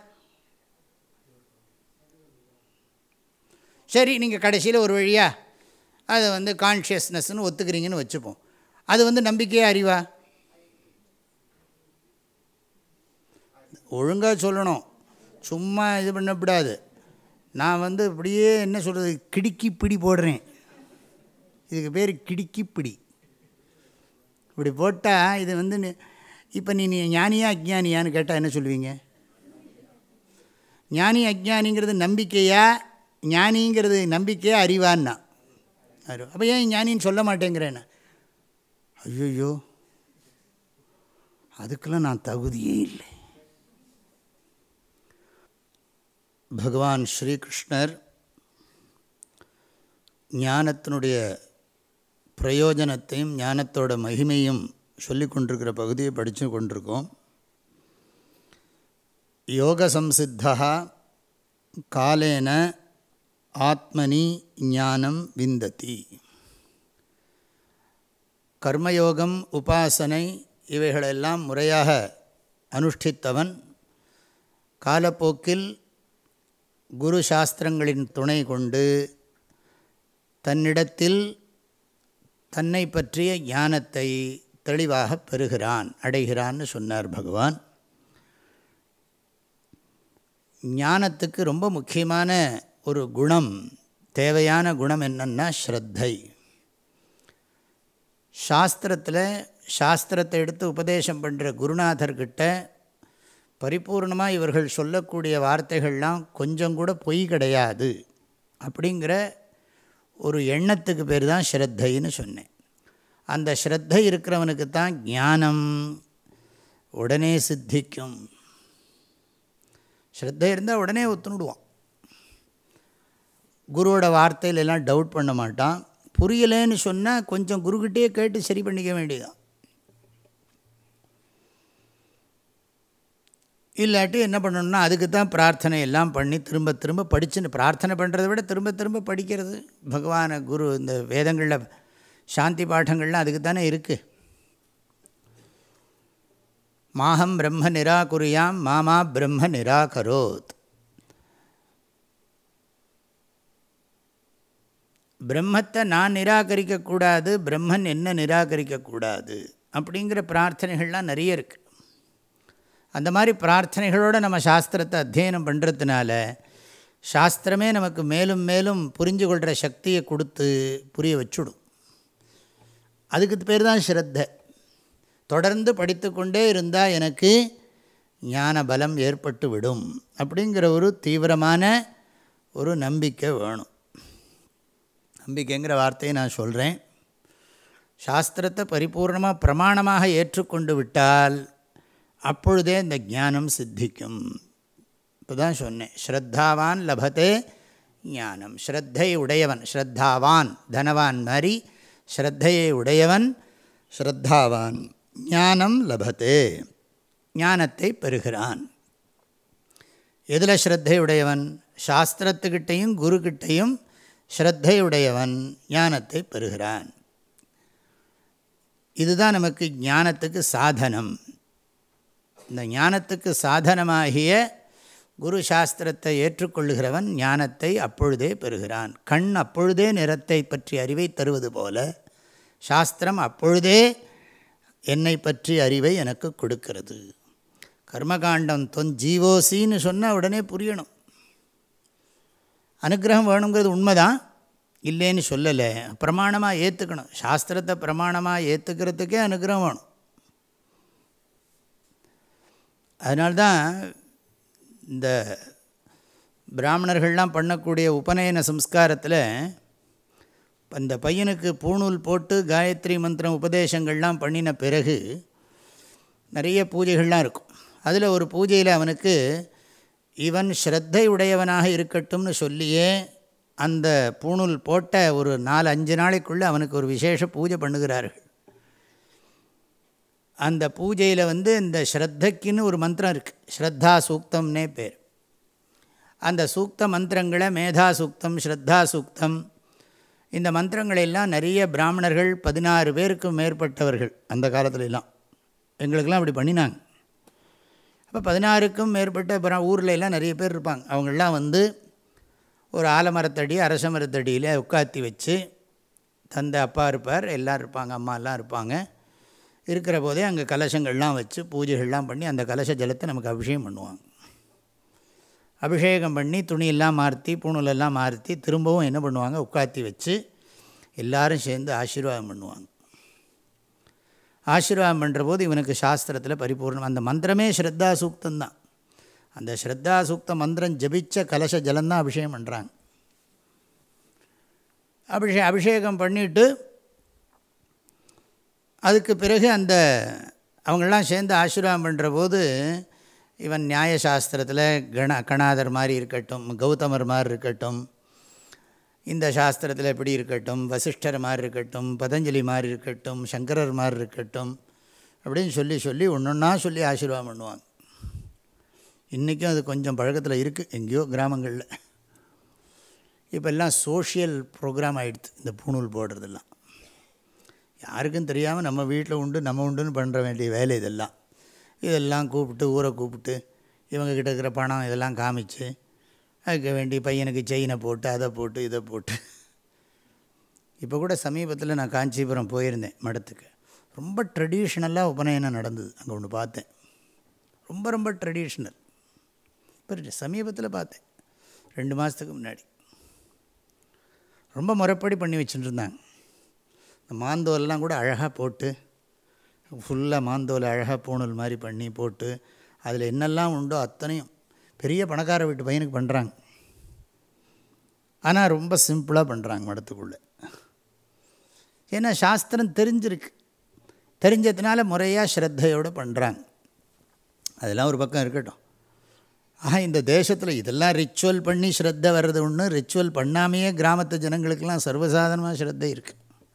சரி நீங்கள் கடைசியில் ஒரு வழியா அதை வந்து கான்ஷியஸ்னஸ்னு ஒத்துக்கிறீங்கன்னு வச்சுப்போம் அது வந்து நம்பிக்கையே அறிவா ஒழுங்காக சொல்லணும் சும்மா இது பண்ணக்கூடாது நான் வந்து இப்படியே என்ன சொல்கிறது கிடுக்கி பிடி போடுறேன் இதுக்கு பேர் கிடுக்கி பிடி இப்படி போட்டால் இது வந்து நீ- இப்போ நீ நீ ஞானியா அஜ்ஞானியான்னு கேட்டால் என்ன சொல்லுவீங்க ஞானி அஜ்ஞானிங்கிறது நம்பிக்கையா ஞானிங்கிறது நம்பிக்கையா அறிவான்னா அறிவு அப்போ ஏன் ஞானின்னு சொல்ல மாட்டேங்கிறேன்னு ஐயோ அதுக்கெல்லாம் நான் தகுதியே இல்லை பகவான் ஸ்ரீகிருஷ்ணர் ஞானத்தினுடைய பிரயோஜனத்தையும் ஞானத்தோட மகிமையும் சொல்லி கொண்டிருக்கிற பகுதியை படித்து கொண்டிருக்கோம் யோக சம்சித்தா காலேன ஆத்மனி ஞானம் விந்ததி கர்மயோகம் உபாசனை இவைகளெல்லாம் முறையாக அனுஷ்டித்தவன் காலப்போக்கில் குரு சாஸ்திரங்களின் துணை கொண்டு தன்னிடத்தில் தன்னை பற்றிய ஞானத்தை தெளிவாக பெறுகிறான் அடைகிறான்னு சொன்னார் பகவான் ஞானத்துக்கு ரொம்ப முக்கியமான ஒரு குணம் தேவையான குணம் என்னன்னா ஸ்ரத்தை சாஸ்திரத்தில் சாஸ்திரத்தை எடுத்து உபதேசம் பண்ணுற குருநாதர்கிட்ட பரிபூர்ணமாக இவர்கள் சொல்லக்கூடிய வார்த்தைகள்லாம் கொஞ்சம் கூட பொய் கிடையாது அப்படிங்கிற ஒரு எண்ணத்துக்கு பேர் தான் ஸ்ரத்தைன்னு சொன்னேன் அந்த ஸ்ரத்தை இருக்கிறவனுக்கு தான் ஞானம் உடனே சித்திக்கும் ஸ்ரத்தை இருந்தால் உடனே ஒத்துணுடுவான் குருவோட வார்த்தையில எல்லாம் டவுட் பண்ண மாட்டான் புரியலேன்னு சொன்னால் கொஞ்சம் குருக்கிட்டே கேட்டு சரி பண்ணிக்க வேண்டியதான் இல்லாட்டி என்ன பண்ணணும்னா அதுக்கு தான் பிரார்த்தனை எல்லாம் பண்ணி திரும்ப திரும்ப படிச்சுன்னு பிரார்த்தனை பண்ணுறதை விட திரும்ப திரும்ப படிக்கிறது பகவான குரு இந்த வேதங்களில் சாந்தி பாடங்கள்லாம் அதுக்கு தானே இருக்குது மாஹம் பிரம்ம நிராகுரியாம் மாமா பிரம்ம நிராகரோத் பிரம்மத்தை நான் நிராகரிக்கக்கூடாது பிரம்மன் என்ன நிராகரிக்கக்கூடாது அப்படிங்கிற பிரார்த்தனைகள்லாம் நிறைய இருக்குது அந்த மாதிரி பிரார்த்தனைகளோடு நம்ம சாஸ்திரத்தை அத்தியனம் பண்ணுறதுனால சாஸ்திரமே நமக்கு மேலும் மேலும் புரிஞ்சு கொள்கிற சக்தியை கொடுத்து புரிய வச்சுடும் அதுக்கு பேர் தான் ஸ்ரத்தை தொடர்ந்து படித்து கொண்டே இருந்தால் எனக்கு ஞான பலம் ஏற்பட்டு விடும் அப்படிங்கிற ஒரு தீவிரமான ஒரு நம்பிக்கை வேணும் நம்பிக்கைங்கிற வார்த்தையை நான் சொல்கிறேன் சாஸ்திரத்தை பரிபூர்ணமாக பிரமாணமாக ஏற்றுக்கொண்டு விட்டால் அப்பொழுதே இந்த ஞானம் சித்திக்கும் இப்போ தான் சொன்னேன் ஸ்ரத்தாவான் லபத்தே ஞானம் ஸ்ரத்தை உடையவன் ஸ்ரத்தாவான் தனவான் மாதிரி ஸ்ரத்தையை உடையவன் ஸ்ரத்தாவான் ஞானம் லபத்தே ஞானத்தை பெறுகிறான் எதில் ஸ்ரத்தை உடையவன் சாஸ்திரத்துக்கிட்டையும் குருக்கிட்டையும் ஸ்ரத்தை உடையவன் ஞானத்தை பெறுகிறான் இதுதான் நமக்கு ஞானத்துக்கு சாதனம் இந்த ஞானத்துக்கு சாதனமாகிய குரு சாஸ்திரத்தை ஏற்றுக்கொள்ளுகிறவன் ஞானத்தை அப்பொழுதே பெறுகிறான் கண் அப்பொழுதே நிறத்தை பற்றி அறிவை தருவது போல சாஸ்திரம் அப்பொழுதே என்னை பற்றி அறிவை எனக்கு கொடுக்கிறது கர்மகாண்டம் தொன் ஜீவோசின்னு சொன்னால் உடனே புரியணும் அனுகிரகம் வேணுங்கிறது உண்மைதான் இல்லைன்னு சொல்லலை பிரமாணமாக ஏற்றுக்கணும் சாஸ்திரத்தை பிரமாணமாக ஏற்றுக்கிறதுக்கே அனுகிரகம் வேணும் அதனால்தான் இந்த பிராமணர்கள்லாம் பண்ணக்கூடிய உபநயன சம்ஸ்காரத்தில் அந்த பையனுக்கு பூணூல் போட்டு காயத்ரி மந்திரம் உபதேசங்கள்லாம் பண்ணின பிறகு நிறைய பூஜைகள்லாம் இருக்கும் அதில் ஒரு பூஜையில் அவனுக்கு இவன் ஸ்ரத்தை உடையவனாக இருக்கட்டும்னு சொல்லியே அந்த பூணூல் போட்ட ஒரு நாலு அஞ்சு நாளைக்குள்ளே அவனுக்கு ஒரு விசேஷ பூஜை பண்ணுகிறார்கள் அந்த பூஜையில் வந்து இந்த ஸ்ரத்தைக்குன்னு ஒரு மந்திரம் இருக்குது ஸ்ரத்தா சூக்தம்னே பேர் அந்த சூக்த மந்திரங்களை மேதா சூக்தம் ஸ்ரத்தா சூக்தம் இந்த மந்திரங்களெல்லாம் நிறைய பிராமணர்கள் பதினாறு பேருக்கும் மேற்பட்டவர்கள் அந்த காலத்துலலாம் எங்களுக்கெல்லாம் அப்படி பண்ணினாங்க அப்போ பதினாறுக்கும் மேற்பட்ட பிர ஊரில் எல்லாம் நிறைய பேர் இருப்பாங்க அவங்களாம் வந்து ஒரு ஆலமரத்தடி அரச மரத்தடியில் உட்காத்தி வச்சு தந்தை அப்பா இருப்பார் எல்லோரும் இருப்பாங்க அம்மா எல்லாம் இருப்பாங்க இருக்கிற போதே அங்கே கலசங்கள்லாம் வச்சு பூஜைகள்லாம் பண்ணி அந்த கலச ஜலத்தை நமக்கு அபிஷேகம் பண்ணுவாங்க அபிஷேகம் பண்ணி துணியெல்லாம் மாற்றி பூணூலெல்லாம் மாற்றி திரும்பவும் என்ன பண்ணுவாங்க உட்காத்தி வச்சு எல்லோரும் சேர்ந்து ஆசீர்வாதம் பண்ணுவாங்க ஆசீர்வாதம் பண்ணுற போது இவனுக்கு சாஸ்திரத்தில் பரிபூர்ணம் அந்த மந்திரமே ஸ்ரத்தா சூக்தந்தான் அந்த ஸ்ரத்தா சூக்த மந்திரம் ஜபித்த கலச ஜலந்தான் அபிஷேகம் பண்ணுறாங்க அபிஷே அபிஷேகம் பண்ணிவிட்டு அதுக்கு பிறகு அந்த அவங்களாம் சேர்ந்து ஆசீர்வாதம் பண்ணுற போது இவன் நியாயசாஸ்திரத்தில் கண கணாதர் மாதிரி இருக்கட்டும் கௌதமர் மாதிரி இருக்கட்டும் இந்த சாஸ்திரத்தில் எப்படி இருக்கட்டும் வசிஷ்டர் மாதிரி இருக்கட்டும் பதஞ்சலி மாதிரி இருக்கட்டும் சங்கரர் மாதிரி இருக்கட்டும் அப்படின்னு சொல்லி சொல்லி ஒன்று ஒன்றா சொல்லி ஆசீர்வாதம் பண்ணுவாங்க இன்றைக்கும் அது கொஞ்சம் பழக்கத்தில் இருக்குது எங்கேயோ கிராமங்களில் இப்போ எல்லாம் சோஷியல் ப்ரோக்ராம் ஆகிடுது இந்த பூணூல் போடுறதெல்லாம் யாருக்கும் தெரியாமல் நம்ம வீட்டில் உண்டு நம்ம உண்டுன்னு பண்ணுற வேண்டிய வேலை இதெல்லாம் இதெல்லாம் கூப்பிட்டு ஊரை கூப்பிட்டு இவங்கக்கிட்ட இருக்கிற பணம் இதெல்லாம் காமிச்சு அதுக்கு வேண்டி பையனுக்கு செயினை போட்டு அதை போட்டு இதை போட்டு இப்போ கூட சமீபத்தில் நான் காஞ்சிபுரம் போயிருந்தேன் மடத்துக்கு ரொம்ப ட்ரெடிஷ்னலாக உபநயனம் நடந்தது அங்கே ஒன்று பார்த்தேன் ரொம்ப ரொம்ப ட்ரெடிஷ்னல் இப்போ சமீபத்தில் பார்த்தேன் ரெண்டு மாதத்துக்கு முன்னாடி ரொம்ப முறைப்படி பண்ணி வச்சுட்டு இருந்தாங்க இந்த மாந்தோலெல்லாம் கூட அழகாக போட்டு ஃபுல்லாக மாந்தோலை அழகாக பூணல் மாதிரி பண்ணி போட்டு அதில் என்னெல்லாம் உண்டோ அத்தனையும் பெரிய பணக்கார வீட்டு பையனுக்கு பண்ணுறாங்க ஆனால் ரொம்ப சிம்பிளாக பண்ணுறாங்க மடத்துக்குள்ளே ஏன்னா சாஸ்திரம் தெரிஞ்சிருக்கு தெரிஞ்சதுனால முறையாக ஸ்ரத்தையோடு பண்ணுறாங்க அதெல்லாம் ஒரு பக்கம் இருக்கட்டும் ஆஹா இந்த தேசத்தில் இதெல்லாம் ரிச்சுவல் பண்ணி ஸ்ரத்தை வர்றது ஒன்று ரிச்சுவல் பண்ணாமையே கிராமத்து ஜனங்களுக்கெல்லாம் சர்வசாதாரணமாக ஸ்ரத்தை இருக்குது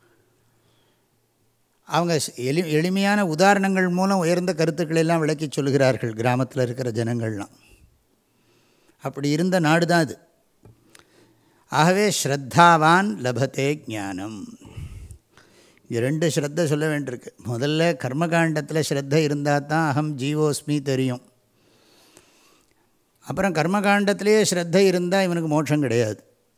அவங்க எளி எளிமையான உதாரணங்கள் மூலம் உயர்ந்த கருத்துக்களை எல்லாம் விளக்கி சொல்கிறார்கள் கிராமத்தில் இருக்கிற ஜனங்கள்லாம் அப்படி இருந்த நாடு தான் அது ஆகவே ஸ்ரத்தாவான் லபத்தே ஞானம் இது ரெண்டு ஸ்ரத்த சொல்ல வேண்டியிருக்கு முதல்ல கர்மகாண்டத்தில் ஸ்ரத்த இருந்தால் தான் அகம் ஜீவோஸ்மி தெரியும் அப்புறம் கர்மகாண்டத்திலே ஸ்ரத்த இருந்தால் இவனுக்கு மோட்சம் கிடையாது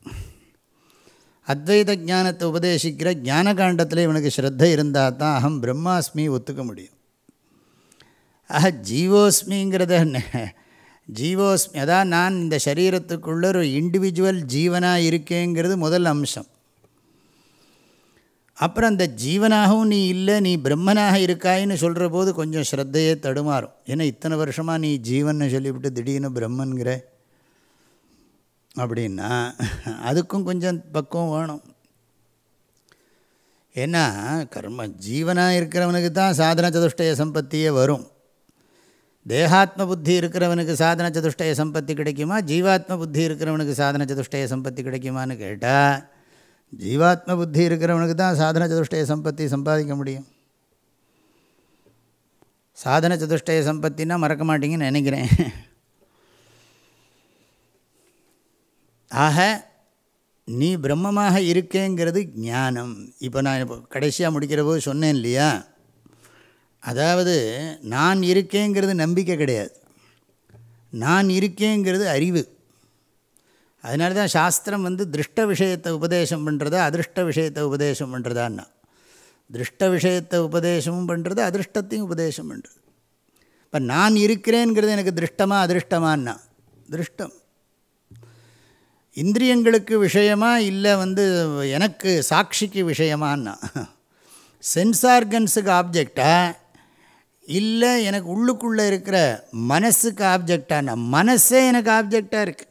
அத்வைத ஞானத்தை உபதேசிக்கிற ஞான காண்டத்தில் இவனுக்கு ஸ்ரத்த இருந்தால் தான் அகம் பிரம்மாஸ்மி ஒத்துக்க முடியும் ஆக ஜீவோஸ்மிங்கிறத ஜீவோஸ்மி அதான் நான் இந்த சரீரத்துக்குள்ள ஒரு இண்டிவிஜுவல் ஜீவனாக இருக்கேங்கிறது முதல் அம்சம் அப்புறம் அந்த ஜீவனாகவும் நீ இல்லை நீ பிரம்மனாக இருக்காயின்னு சொல்கிற போது கொஞ்சம் ஸ்ரத்தையே தடுமாறும் ஏன்னா இத்தனை வருஷமாக நீ ஜீவன் சொல்லிவிட்டு திடீர்னு பிரம்மன்கிற அப்படின்னா அதுக்கும் கொஞ்சம் பக்குவம் வேணும் ஏன்னா கர்ம ஜீவனாக இருக்கிறவனுக்கு தான் சாதன சதுஷ்டய சம்பத்தியே வரும் தேகாத்ம புத்தி இருக்கிறவனுக்கு சாதன சதுஷ்டய சம்பத்தி கிடைக்குமா ஜீவாத்ம புத்தி இருக்கிறவனுக்கு சாதன சதுஷ்டய சம்பத்தி கிடைக்குமான்னு கேட்டால் ஜீவாத்ம புத்தி இருக்கிறவனுக்கு தான் சாதன சதுஷ்டய சம்பத்தி சம்பாதிக்க முடியும் சாதன சதுஷ்டய சம்பத்தின்னா மறக்க மாட்டீங்கன்னு நினைக்கிறேன் ஆக நீ பிரம்மமாக இருக்கேங்கிறது ஞானம் இப்போ நான் இப்போ கடைசியாக முடிக்கிற போது சொன்னேன் இல்லையா அதாவது நான் இருக்கேங்கிறது நம்பிக்கை கிடையாது நான் இருக்கேங்கிறது அறிவு அதனால தான் சாஸ்திரம் வந்து திருஷ்ட விஷயத்தை உபதேசம் பண்ணுறதா அதிருஷ்ட விஷயத்தை உபதேசம் பண்ணுறதான்னா திருஷ்ட விஷயத்தை உபதேசமும் பண்ணுறது அதிருஷ்டத்தையும் உபதேசம் பண்ணுறது இப்போ நான் இருக்கிறேங்கிறது எனக்கு திருஷ்டமா அதிருஷ்டமான்னா திருஷ்டம் இந்திரியங்களுக்கு விஷயமா இல்லை வந்து எனக்கு சாட்சிக்கு விஷயமான்னா சென்ஸ் ஆர்கன்ஸுக்கு ஆப்ஜெக்டா இல்லை எனக்கு உள்ளுக்குள்ளே இருக்கிற மனசுக்கு ஆப்ஜெக்டானா மனசே எனக்கு ஆப்ஜெக்டாக இருக்குது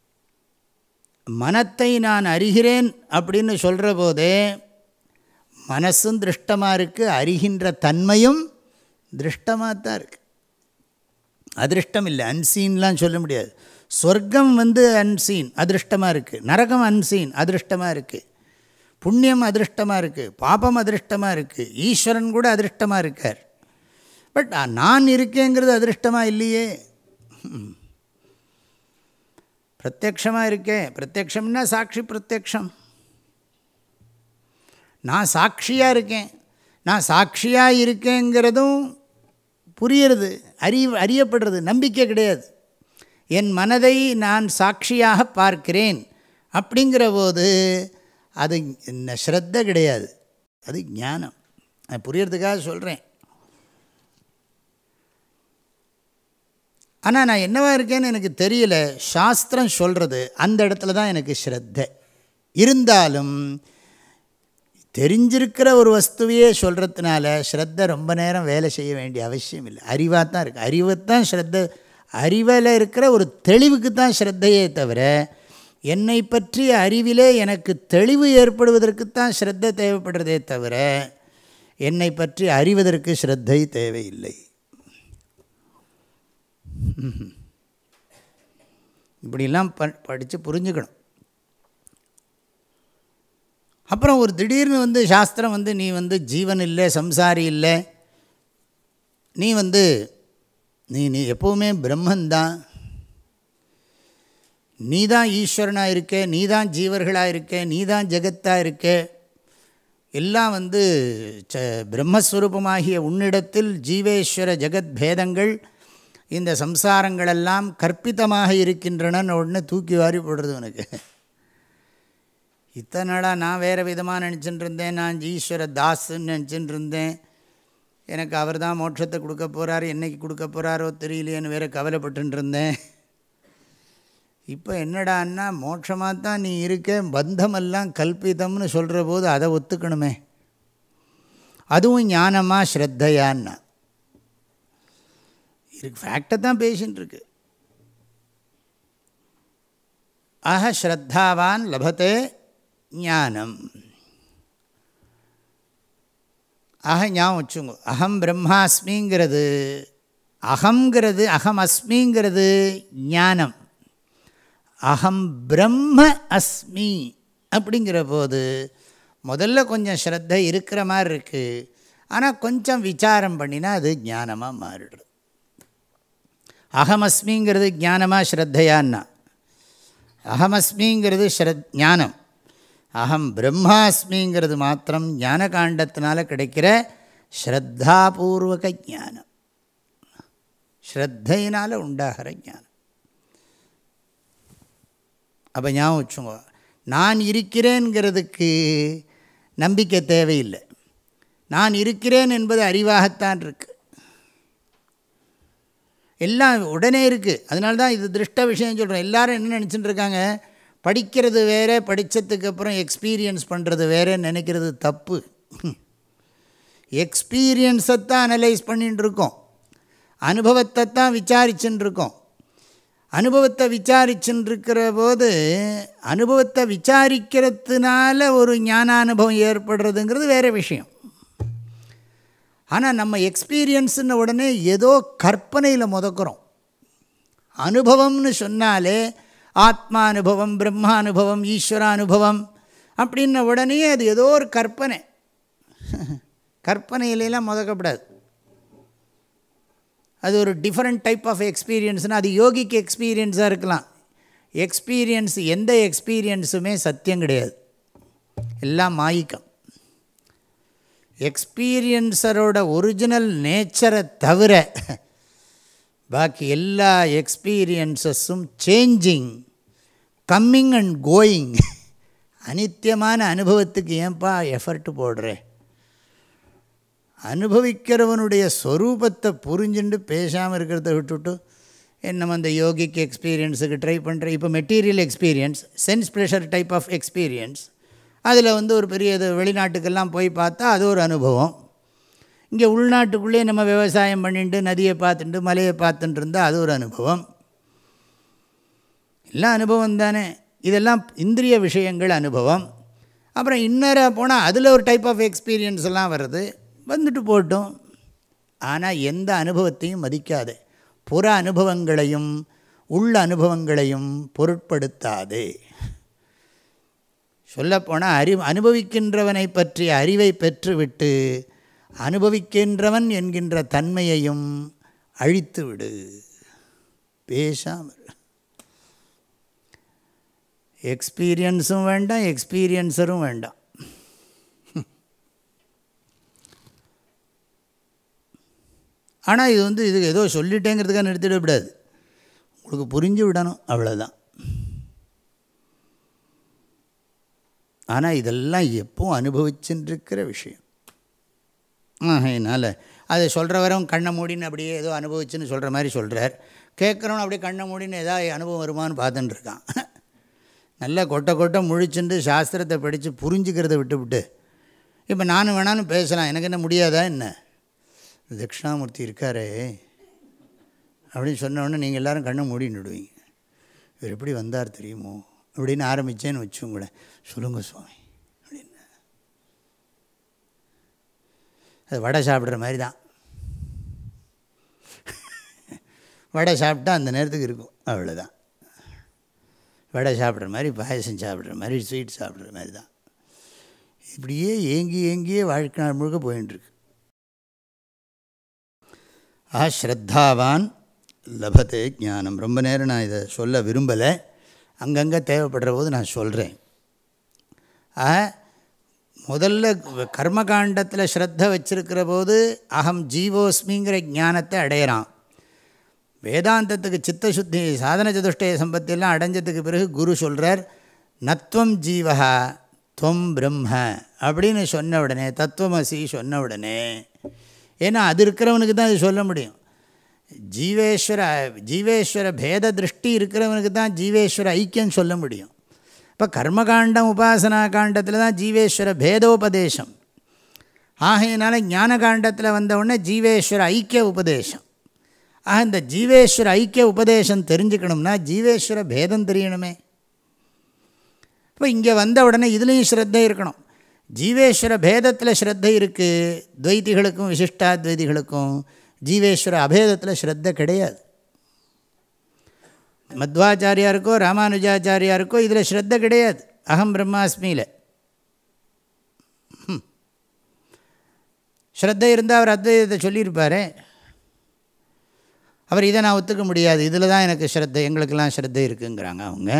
மனத்தை நான் அறிகிறேன் அப்படின்னு சொல்கிற போதே மனசும் திருஷ்டமாக இருக்குது அறிகின்ற தன்மையும் திருஷ்டமாக தான் இருக்குது அதிருஷ்டம் இல்லை அன்சீன்லாம் சொல்ல முடியாது சொர்க்கம் வந்து அன்சீன் அதிருஷ்டமாக இருக்குது நரகம் அன்சீன் அதிருஷ்டமாக இருக்குது புண்ணியம் அதிருஷ்டமாக இருக்குது பாபம் அதிருஷ்டமாக இருக்குது ஈஸ்வரன் கூட அதிருஷ்டமாக இருக்கார் பட் நான் இருக்கேங்கிறது அதிருஷ்டமாக இல்லையே பிரத்யக்ஷமாக இருக்கேன் பிரத்யக்ஷம்னா சாட்சி பிரத்யக்ஷம் நான் சாட்சியாக இருக்கேன் நான் சாட்சியாக இருக்கேங்கிறதும் புரியுறது அறி அறியப்படுறது நம்பிக்கை கிடையாது என் மனதை நான் சாட்சியாக பார்க்கிறேன் அப்படிங்கிற போது அது ஸ்ரத்த கிடையாது அது ஞானம் அது புரியறதுக்காக சொல்கிறேன் ஆனால் நான் என்னவாக இருக்கேன்னு எனக்கு தெரியல சாஸ்திரம் சொல்கிறது அந்த இடத்துல தான் எனக்கு ஸ்ரத்த இருந்தாலும் தெரிஞ்சிருக்கிற ஒரு வஸ்துவையே சொல்கிறதுனால ஸ்ரத்த ரொம்ப நேரம் வேலை செய்ய வேண்டிய அவசியம் இல்லை அறிவாக தான் இருக்குது அறிவை தான் ஸ்ரத்த அறிவில் இருக்கிற ஒரு தெளிவுக்கு தான் ஸ்ரத்தையே தவிர என்னை பற்றிய அறிவிலே எனக்கு தெளிவு ஏற்படுவதற்குத்தான் ஸ்ரத்த தேவைப்படுறதே தவிர என்னை பற்றி அறிவதற்கு ஸ்ரத்தை தேவையில்லை இப்படிலாம் ப படித்து புரிஞ்சுக்கணும் அப்புறம் ஒரு திடீர்னு வந்து சாஸ்திரம் வந்து நீ வந்து ஜீவன் இல்லை சம்சாரி இல்லை நீ வந்து நீ நீ எப்போவுமே பிரம்மந்தான் நீ தான் ஈஸ்வரனாக இருக்க நீ தான் ஜீவர்களாக இருக்க நீ தான் ஜெகத்தாக இருக்க எல்லாம் வந்து ச பிரம்மஸ்வரூபமாகிய உன்னிடத்தில் ஜீவேஸ்வர ஜெகத் பேதங்கள் இந்த சம்சாரங்களெல்லாம் கற்பித்தமாக இருக்கின்றனன்னு உடனே தூக்கி வாரி போடுறது உனக்கு இத்தனை நாளாக நான் வேறு விதமாக நினச்சிட்டு இருந்தேன் நான் ஈஸ்வர தாஸ்ன்னு நினச்சிட்டு இருந்தேன் எனக்கு அவர் தான் மோட்சத்தை கொடுக்க போகிறாரு என்றைக்கு கொடுக்க போகிறாரோ தெரியலையேன்னு வேறு கவலைப்பட்டு இருந்தேன் இப்போ என்னடான்னா மோட்சமாக தான் நீ இருக்க பந்தமெல்லாம் கல்பிதம்னு சொல்கிற போது அதை ஒத்துக்கணுமே அதுவும் ஞானமாக ஸ்ரத்தையான்னா இருக்கு ஃபேக்டை தான் பேசின்னு இருக்கு ஆக ஸ்ரத்தாவான் லபத்தே ஞானம் ஆக ஞாபகம் வச்சுங்க அகம் பிரம்மாஸ்மிங்கிறது அகங்கிறது அகம் அஸ்மிங்கிறது ஞானம் அகம் பிரம்ம அஸ்மி அப்படிங்கிற போது முதல்ல கொஞ்சம் ஸ்ரத்த இருக்கிற மாதிரி இருக்குது ஆனால் கொஞ்சம் விசாரம் பண்ணினா அது ஞானமாக மாறிடுது அகமஸ்மிங்கிறது ஞானமாக ஸ்ரத்தையான்னா அகமஸ்மிங்கிறது ஸ்ரத் ஞானம் அகம் பிரம்மாஸ்மிங்கிறது மாத்திரம் ஞான காண்டத்தினால கிடைக்கிற ஸ்ரத்தாபூர்வக ஞானம் ஸ்ரத்தையினால் உண்டாகிற ஞானம் அப்போ ஞாபகம் வச்சுங்க நான் இருக்கிறேங்கிறதுக்கு நம்பிக்கை தேவையில்லை நான் இருக்கிறேன் என்பது அறிவாகத்தான் இருக்குது எல்லாம் உடனே இருக்குது அதனால தான் இது திருஷ்ட விஷயம் சொல்கிறோம் எல்லோரும் என்ன நினச்சிட்டு இருக்காங்க படிக்கிறது வேறு படித்ததுக்கு அப்புறம் எக்ஸ்பீரியன்ஸ் பண்ணுறது வேறேன்னு நினைக்கிறது தப்பு எக்ஸ்பீரியன்ஸை தான் அனலைஸ் பண்ணிகிட்டு இருக்கோம் அனுபவத்தை தான் விசாரிச்சுன்னு இருக்கோம் அனுபவத்தை விசாரிச்சுன்னு இருக்கிற போது அனுபவத்தை விசாரிக்கிறதுனால ஒரு ஞான அனுபவம் ஏற்படுறதுங்கிறது வேறு விஷயம் ஆனால் நம்ம எக்ஸ்பீரியன்ஸுன்ன உடனே ஏதோ கற்பனையில் முதக்கிறோம் அனுபவம்னு சொன்னாலே ஆத்மா அனுபவம் பிரம்மா அனுபவம் ஈஸ்வர அனுபவம் அப்படின்ன உடனே அது ஏதோ ஒரு கற்பனை கற்பனையிலலாம் முதக்கப்படாது அது ஒரு டிஃப்ரெண்ட் டைப் ஆஃப் எக்ஸ்பீரியன்ஸ்னால் அது யோகிக்கு எக்ஸ்பீரியன்ஸாக இருக்கலாம் எக்ஸ்பீரியன்ஸ் எந்த எக்ஸ்பீரியன்ஸுமே சத்தியம் கிடையாது எல்லாம் மாயிக்கம் எக்ஸ்பீரியன்ஸரோட ஒரிஜினல் நேச்சரை தவிர பாக்கி எல்லா எக்ஸ்பீரியன்ஸஸும் சேஞ்சிங் கம்மிங் அண்ட் கோயிங் அனித்தியமான அனுபவத்துக்கு ஏன்பா எஃபர்ட் போடுறேன் அனுபவிக்கிறவனுடைய ஸ்வரூபத்தை புரிஞ்சுண்டு பேசாமல் இருக்கிறத விட்டுவிட்டு நம்ம அந்த யோகிக் எக்ஸ்பீரியன்ஸுக்கு ட்ரை பண்ணுறேன் இப்போ material experience sense pressure type of experience அதில் வந்து ஒரு பெரிய இது வெளிநாட்டுக்கெல்லாம் போய் பார்த்தா அது ஒரு அனுபவம் இங்கே உள்நாட்டுக்குள்ளேயே நம்ம விவசாயம் பண்ணிட்டு நதியை பார்த்துட்டு மலையை பார்த்துட்டு இருந்தால் அது ஒரு அனுபவம் எல்லாம் அனுபவம் தானே இதெல்லாம் இந்திரிய விஷயங்கள் அனுபவம் அப்புறம் இன்னராக போனால் அதில் ஒரு டைப் ஆஃப் எக்ஸ்பீரியன்ஸ் எல்லாம் வருது வந்துட்டு போட்டோம் ஆனால் எந்த அனுபவத்தையும் மதிக்காது புற அனுபவங்களையும் உள்ள அனுபவங்களையும் பொருட்படுத்தாது சொல்லப்போனால் அறி அனுபவிக்கின்றவனை பற்றிய அறிவை பெற்றுவிட்டு அனுபவிக்கின்றவன் என்கின்ற தன்மையையும் அழித்து விடு பேசாமல் எக்ஸ்பீரியன்ஸும் வேண்டாம் எக்ஸ்பீரியன்ஸரும் வேண்டாம் ஆனால் இது வந்து இது ஏதோ சொல்லிட்டேங்கிறதுக்காக நிறுத்திடக்கூடாது உங்களுக்கு புரிஞ்சு விடணும் அவ்வளோதான் ஆனால் இதெல்லாம் எப்பவும் அனுபவிச்சுருக்கிற விஷயம் அதனால் அதை சொல்கிறவரும் கண்ணை மூடின்னு அப்படியே ஏதோ அனுபவிச்சுன்னு சொல்கிற மாதிரி சொல்கிறார் கேட்குறவன் அப்படியே கண்ணை மூடின்னு ஏதாவது அனுபவம் வருமானு பார்த்துட்டு இருக்கான் நல்லா கொட்டை கொட்டை முழிச்சுட்டு சாஸ்திரத்தை படித்து புரிஞ்சுக்கிறத விட்டு விட்டு இப்போ நானும் வேணாலும் பேசலாம் எனக்கு என்ன முடியாதா என்ன தட்சிணாமூர்த்தி இருக்காரே அப்படின்னு சொன்னோடனே நீங்கள் எல்லோரும் கண்ணை மூடின்னு விடுவீங்க இவர் எப்படி வந்தார் தெரியுமோ அப்படின்னு ஆரம்பித்தேன்னு வச்சுங்களேன் சொல்லுங்கள் சுவாமி அப்படின்னு அது வடை சாப்பிட்ற மாதிரி தான் வடை சாப்பிட்டா அந்த நேரத்துக்கு இருக்கும் அவ்வளோதான் வடை சாப்பிட்ற மாதிரி பாயசம் சாப்பிட்ற மாதிரி ஸ்வீட் சாப்பிட்ற மாதிரி தான் இப்படியே ஏங்கி ஏங்கியே வாழ்க்கை நாள் முழுக்க போயின்ட்டுருக்கு ஆ ஸ்ரத்தாவான் லபத்தே ஞானம் ரொம்ப நேரம் நான் இதை சொல்ல விரும்பலை அங்கங்கே தேவைப்படுற போது நான் சொல்கிறேன் ஆ முதல்ல கர்மகாண்டத்தில் ஸ்ரத்த வச்சிருக்கிற போது அகம் ஜீவோஸ்மிங்கிற ஞானத்தை அடையிறான் வேதாந்தத்துக்கு சித்தசுத்தி சாதன சதுஷ்டய சம்பத்தியெல்லாம் அடைஞ்சதுக்கு பிறகு குரு சொல்கிறார் நத்வம் ஜீவகா துவம் பிரம்ம அப்படின்னு சொன்ன உடனே தத்துவமசி சொன்ன உடனே ஏன்னா அது இருக்கிறவனுக்கு தான் அது சொல்ல முடியும் ஜீவேஸ்வர ஜீவேஸ்வர பேத திருஷ்டி இருக்கிறவனுக்கு தான் ஜீவேஸ்வர ஐக்கியம் சொல்ல முடியும் இப்போ கர்மகாண்டம் உபாசனா காண்டத்தில் தான் ஜீவேஸ்வர பேதோபதேசம் ஆகையினால ஞான காண்டத்தில் வந்தவுடனே ஜீவேஸ்வர ஐக்கிய உபதேசம் ஆக இந்த ஜீவேஸ்வர ஐக்கிய உபதேசம் தெரிஞ்சுக்கணும்னா ஜீவேஸ்வர பேதம் தெரியணுமே இப்போ இங்கே வந்த உடனே இதுலேயும் ஸ்ரத்தை இருக்கணும் ஜீவேஸ்வர பேதத்தில் ஸ்ரத்தை இருக்குது துவைத்திகளுக்கும் விசிஷ்டாத்வைதிகளுக்கும் ஜீவேஸ்வர அபேதத்தில் ஸ்ரத்த கிடையாது மத்வாச்சாரியாருக்கோ ராமானுஜாச்சாரியாருக்கோ இதில் ஸ்ரத்த கிடையாது அகம் பிரம்மாஸ்மியில் ஸ்ரத்த இருந்தால் அவர் அத்வைதத்தை சொல்லியிருப்பாரே அவர் இதை நான் ஒத்துக்க முடியாது இதில் தான் எனக்கு ஸ்ரத்தை எங்களுக்கெல்லாம் ஸ்ரத்தை இருக்குங்கிறாங்க அவங்க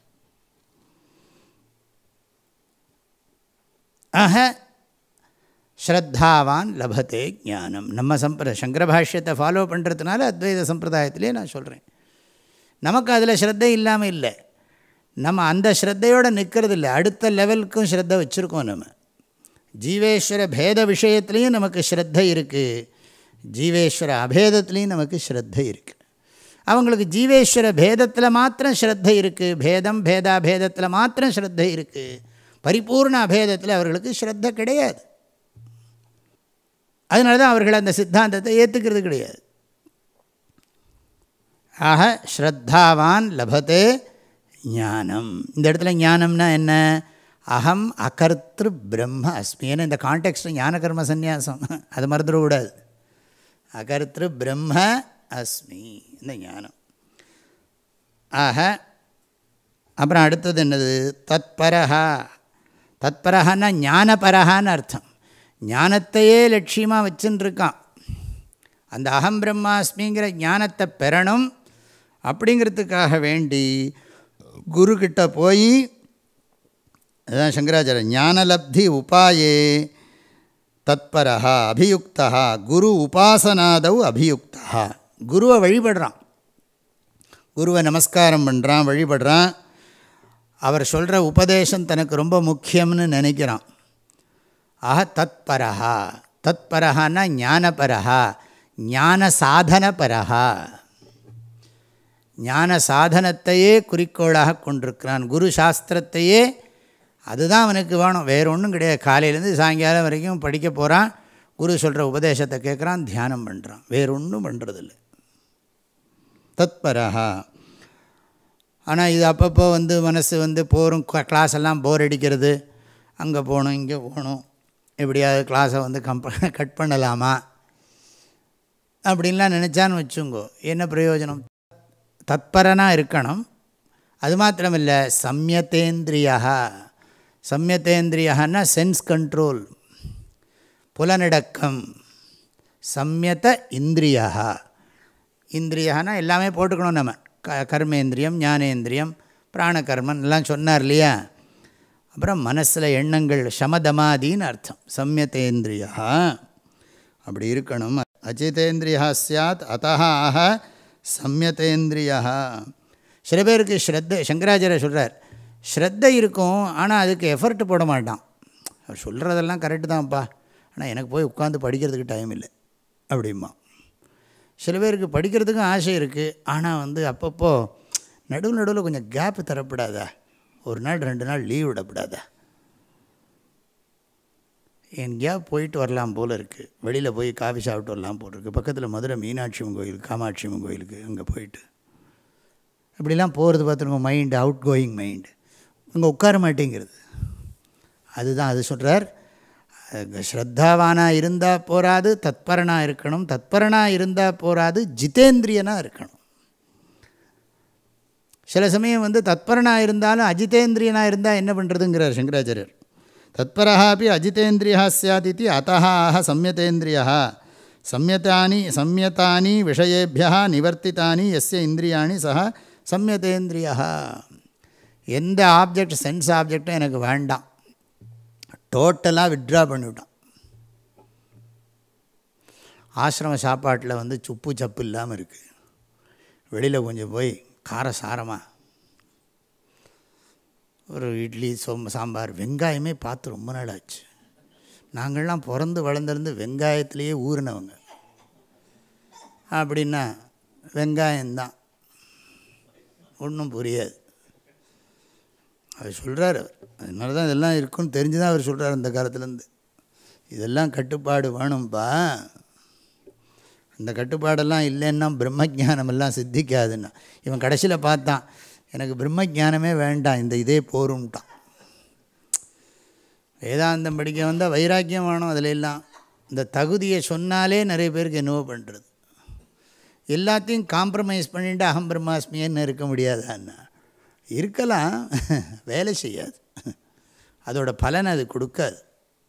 ஆக ஸ்ரத்தாவான் லபத்தே ஞானம் நம்ம சம்பிர சங்கர பாஷ்யத்தை ஃபாலோ பண்ணுறதுனால அத்வைத சம்பிரதாயத்திலே நான் சொல்கிறேன் நமக்கு அதில் ஸ்ரத்தை இல்லாமல் இல்லை நம்ம அந்த ஸ்ரத்தையோடு நிற்கிறது இல்லை அடுத்த லெவலுக்கும் ஸ்ரத்தை வச்சுருக்கோம் நம்ம ஜீவேஸ்வர பேத விஷயத்துலேயும் நமக்கு ஸ்ரத்தை இருக்குது ஜீவேஸ்வர அபேதத்துலேயும் நமக்கு ஸ்ரத்தை இருக்குது அவங்களுக்கு ஜீவேஸ்வர பேதத்தில் மாத்திரம் ஸ்ரத்தை இருக்குது பேதம் பேதாபேதத்தில் மாத்திரம் ஸ்ரத்தை இருக்குது பரிபூர்ண அபேதத்தில் அவர்களுக்கு ஸ்ரத்த கிடையாது அதனால தான் அவர்கள் அந்த சித்தாந்தத்தை ஏற்றுக்கிறது கிடையாது ஆக ஸ்ரத்தாவான் லபத்தே ஞானம் இந்த இடத்துல ஞானம்னா என்ன அகம் அகர்த்திரு பிரம்ம அஸ்மி ஏன்னா இந்த கான்டெக்ட் ஞான கர்ம சந்நியாசம் அது மறந்துடக்கூடாது அகர்த்திரு பிரம்ம அஸ்மி இந்த ஞானம் ஆக அப்புறம் அடுத்தது என்னது தத்பரஹா தத்பரஹான்னா ஞானபரஹான்னு அர்த்தம் ஞானத்தையே லட்சியமாக வச்சுருக்கான் அந்த அகம் பிரம்மாஸ்மிங்கிற ஞானத்தை பெறணும் அப்படிங்கிறதுக்காக வேண்டி குருக்கிட்ட போய் அதுதான் சங்கராச்சாரிய ஞானலப்தி உபாயே தத்பரா அபியுக்தா குரு உபாசனாதவ் அபியுக்தா குருவை வழிபடுறான் குருவை நமஸ்காரம் பண்ணுறான் வழிபடுறான் அவர் சொல்கிற உபதேசம் தனக்கு ரொம்ப முக்கியம்னு நினைக்கிறான் ஆக தத்பரஹா தத்பரஹான்னா ஞானபரஹா ஞான சாதனபரஹா ஞான சாதனத்தையே குறிக்கோளாக கொண்டிருக்கிறான் குரு சாஸ்திரத்தையே அதுதான் அவனுக்கு வேணும் வேறு ஒன்றும் கிடையாது காலையிலேருந்து சாயங்காலம் வரைக்கும் படிக்க போகிறான் குரு சொல்கிற உபதேசத்தை கேட்குறான் தியானம் பண்ணுறான் வேறு ஒன்றும் பண்ணுறதில்ல தத்பரஹா ஆனால் இது அப்பப்போ வந்து மனசு வந்து போகிறோம் கிளாஸ் எல்லாம் போர் அடிக்கிறது அங்கே போகணும் இங்கே போகணும் எப்படியாவது கிளாஸை வந்து கம்ப கட் பண்ணலாமா அப்படின்லாம் நினச்சான்னு வச்சுங்கோ என்ன பிரயோஜனம் தத்பரனாக இருக்கணும் அது மாத்திரமில்லை சம்யத்தேந்திரியா சம்யத்தேந்திரியான்னா சென்ஸ் கண்ட்ரோல் புலனடக்கம் சம்யத இந்திரியா இந்திரியானா எல்லாமே போட்டுக்கணும் நம்ம க கர்மேந்திரியம் ஞானேந்திரியம் பிராணகர்மன் எல்லாம் சொன்னார் இல்லையா அப்புறம் மனசில் எண்ணங்கள் சமதமாதின்னு அர்த்தம் சம்யத்தேந்திரியா அப்படி இருக்கணும் அச்சிதேந்திரியா சாத் அத்தஹாக சம்யத்தேந்திரியா சில பேருக்கு ஸ்ரத்த சங்கராச்சாரிய சொல்கிறார் ஸ்ரத்தை இருக்கும் ஆனால் அதுக்கு எஃபர்ட் போட மாட்டான் அவர் சொல்கிறதெல்லாம் கரெக்டு தான்ப்பா ஆனால் எனக்கு போய் உட்காந்து படிக்கிறதுக்கு டைம் இல்லை அப்படிமா சில பேருக்கு படிக்கிறதுக்கும் ஆசை இருக்குது ஆனால் வந்து அப்பப்போ நடுவில் நடுவில் கொஞ்சம் கேப்பு தரப்படாதா ஒரு நாள் ரெண்டு நாள் லீவ் விடப்படாதா எங்கேயா போயிட்டு வரலாம் போல் இருக்குது வெளியில் போய் காஃபி சாப்பிட்டு வரலாம் போல் இருக்குது பக்கத்தில் மதுரை மீனாட்சி அம்மன் கோயில் காமாட்சி அம்மன் கோயிலுக்கு அங்கே போயிட்டு இப்படிலாம் போகிறது பார்த்துருங்க மைண்டு அவுட் கோயிங் மைண்டு அங்கே உட்கார மாட்டேங்கிறது அதுதான் அது சொல்கிறார் ஸ்ரத்தாவானாக இருந்தால் போராது தத்பரனாக இருக்கணும் தத்பரனாக இருந்தால் போராது ஜிதேந்திரியனாக இருக்கணும் சில சமயம் வந்து தத்பரனாக இருந்தாலும் அஜிதேந்திரியனாக இருந்தால் என்ன பண்ணுறதுங்கிறார் சங்கராச்சாரியர் தத்பரஹாப்பி அஜிதேந்திரியா சாத் இது அத்தஹாக சம்யதேந்திரியா சம்யதானி சம்யதானி விஷயேபியா நிவர்த்தித்தானி எஸ்ய இந்திரியாணி சக சம்யதேந்திரியா எந்த ஆப்ஜெக்ட் சென்ஸ் ஆப்ஜெக்டும் எனக்கு வேண்டாம் டோட்டலாக விட்ரா பண்ணிவிட்டான் ஆசிரம சாப்பாட்டில் வந்து சுப்பு சப்பு இல்லாமல் இருக்குது வெளியில் கொஞ்சம் போய் கார சாரமாக ஒரு இட்லி சோம் சாம்பார் வெங்காயமே பார்த்து ரொம்ப நாள் ஆச்சு நாங்கள்லாம் பிறந்து வளர்ந்துருந்து வெங்காயத்துலேயே ஊறினவங்க அப்படின்னா வெங்காயம்தான் ஒன்றும் புரியாது அவர் சொல்கிறார் அவர் அதனால தான் இதெல்லாம் இருக்குன்னு தெரிஞ்சு தான் அவர் சொல்கிறார் அந்த காலத்துலேருந்து இதெல்லாம் கட்டுப்பாடு வேணும்ப்பா அந்த கட்டுப்பாடெல்லாம் இல்லைன்னா பிரம்மஜானமெல்லாம் சித்திக்காதுன்னா இவன் கடைசியில் பார்த்தான் எனக்கு பிரம்மஜானமே வேண்டாம் இந்த இதே போரும்ட்டான் வேதாந்தம் படிக்க வந்தால் வைராக்கியம் வேணும் அதில் எல்லாம் இந்த தகுதியை சொன்னாலே நிறைய பேருக்கு என்னவோ பண்ணுறது எல்லாத்தையும் காம்ப்ரமைஸ் பண்ணிட்டு அகம் பிரம்மாஸ்மியன்னு இருக்க முடியாதான்னா இருக்கலாம் வேலை செய்யாது அதோட பலன் அது கொடுக்காது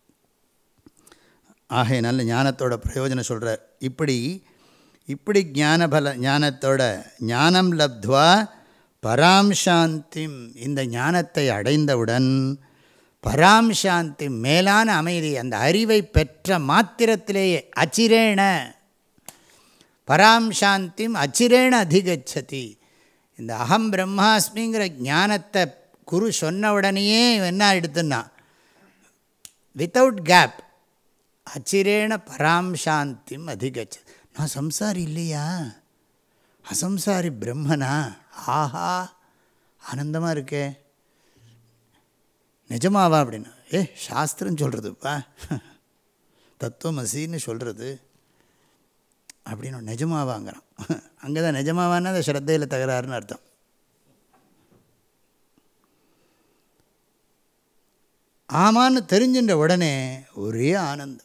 ஆகையினால ஞானத்தோட பிரயோஜனம் சொல்கிறார் இப்படி இப்படி ஞானபல ஞானத்தோட ஞானம் லப்துவா பராம் சாந்திம் இந்த ஞானத்தை அடைந்தவுடன் பராம் சாந்தி மேலான அமைதி அந்த அறிவை பெற்ற மாத்திரத்திலேயே அச்சிரேண பராம் சாந்திம் அச்சிரேண அதிகச்சதி இந்த அகம் பிரம்மாஸ்மிங்கிற ஞானத்தை குரு சொன்ன உடனேயே என்ன எடுத்துன்னா வித்தவுட் கேப் அச்சிரேண பராம் சாந்திம் அதிகச்ச நான் சம்சாரி இல்லையா அசம்சாரி பிரம்மனா ஆஹா ஆனந்தமாக இருக்கே நிஜமாவா அப்படின்னா ஏ சாஸ்திரம் சொல்கிறதுப்பா தத்துவமசின்னு சொல்கிறது அப்படின்னு நிஜமாவாங்கிறான் அங்கே தான் நிஜமாவான்னா அந்த ஸ்ரத்தையில் தகராறுன்னு அர்த்தம் ஆமான்னு தெரிஞ்சின்ற உடனே ஒரே ஆனந்தம்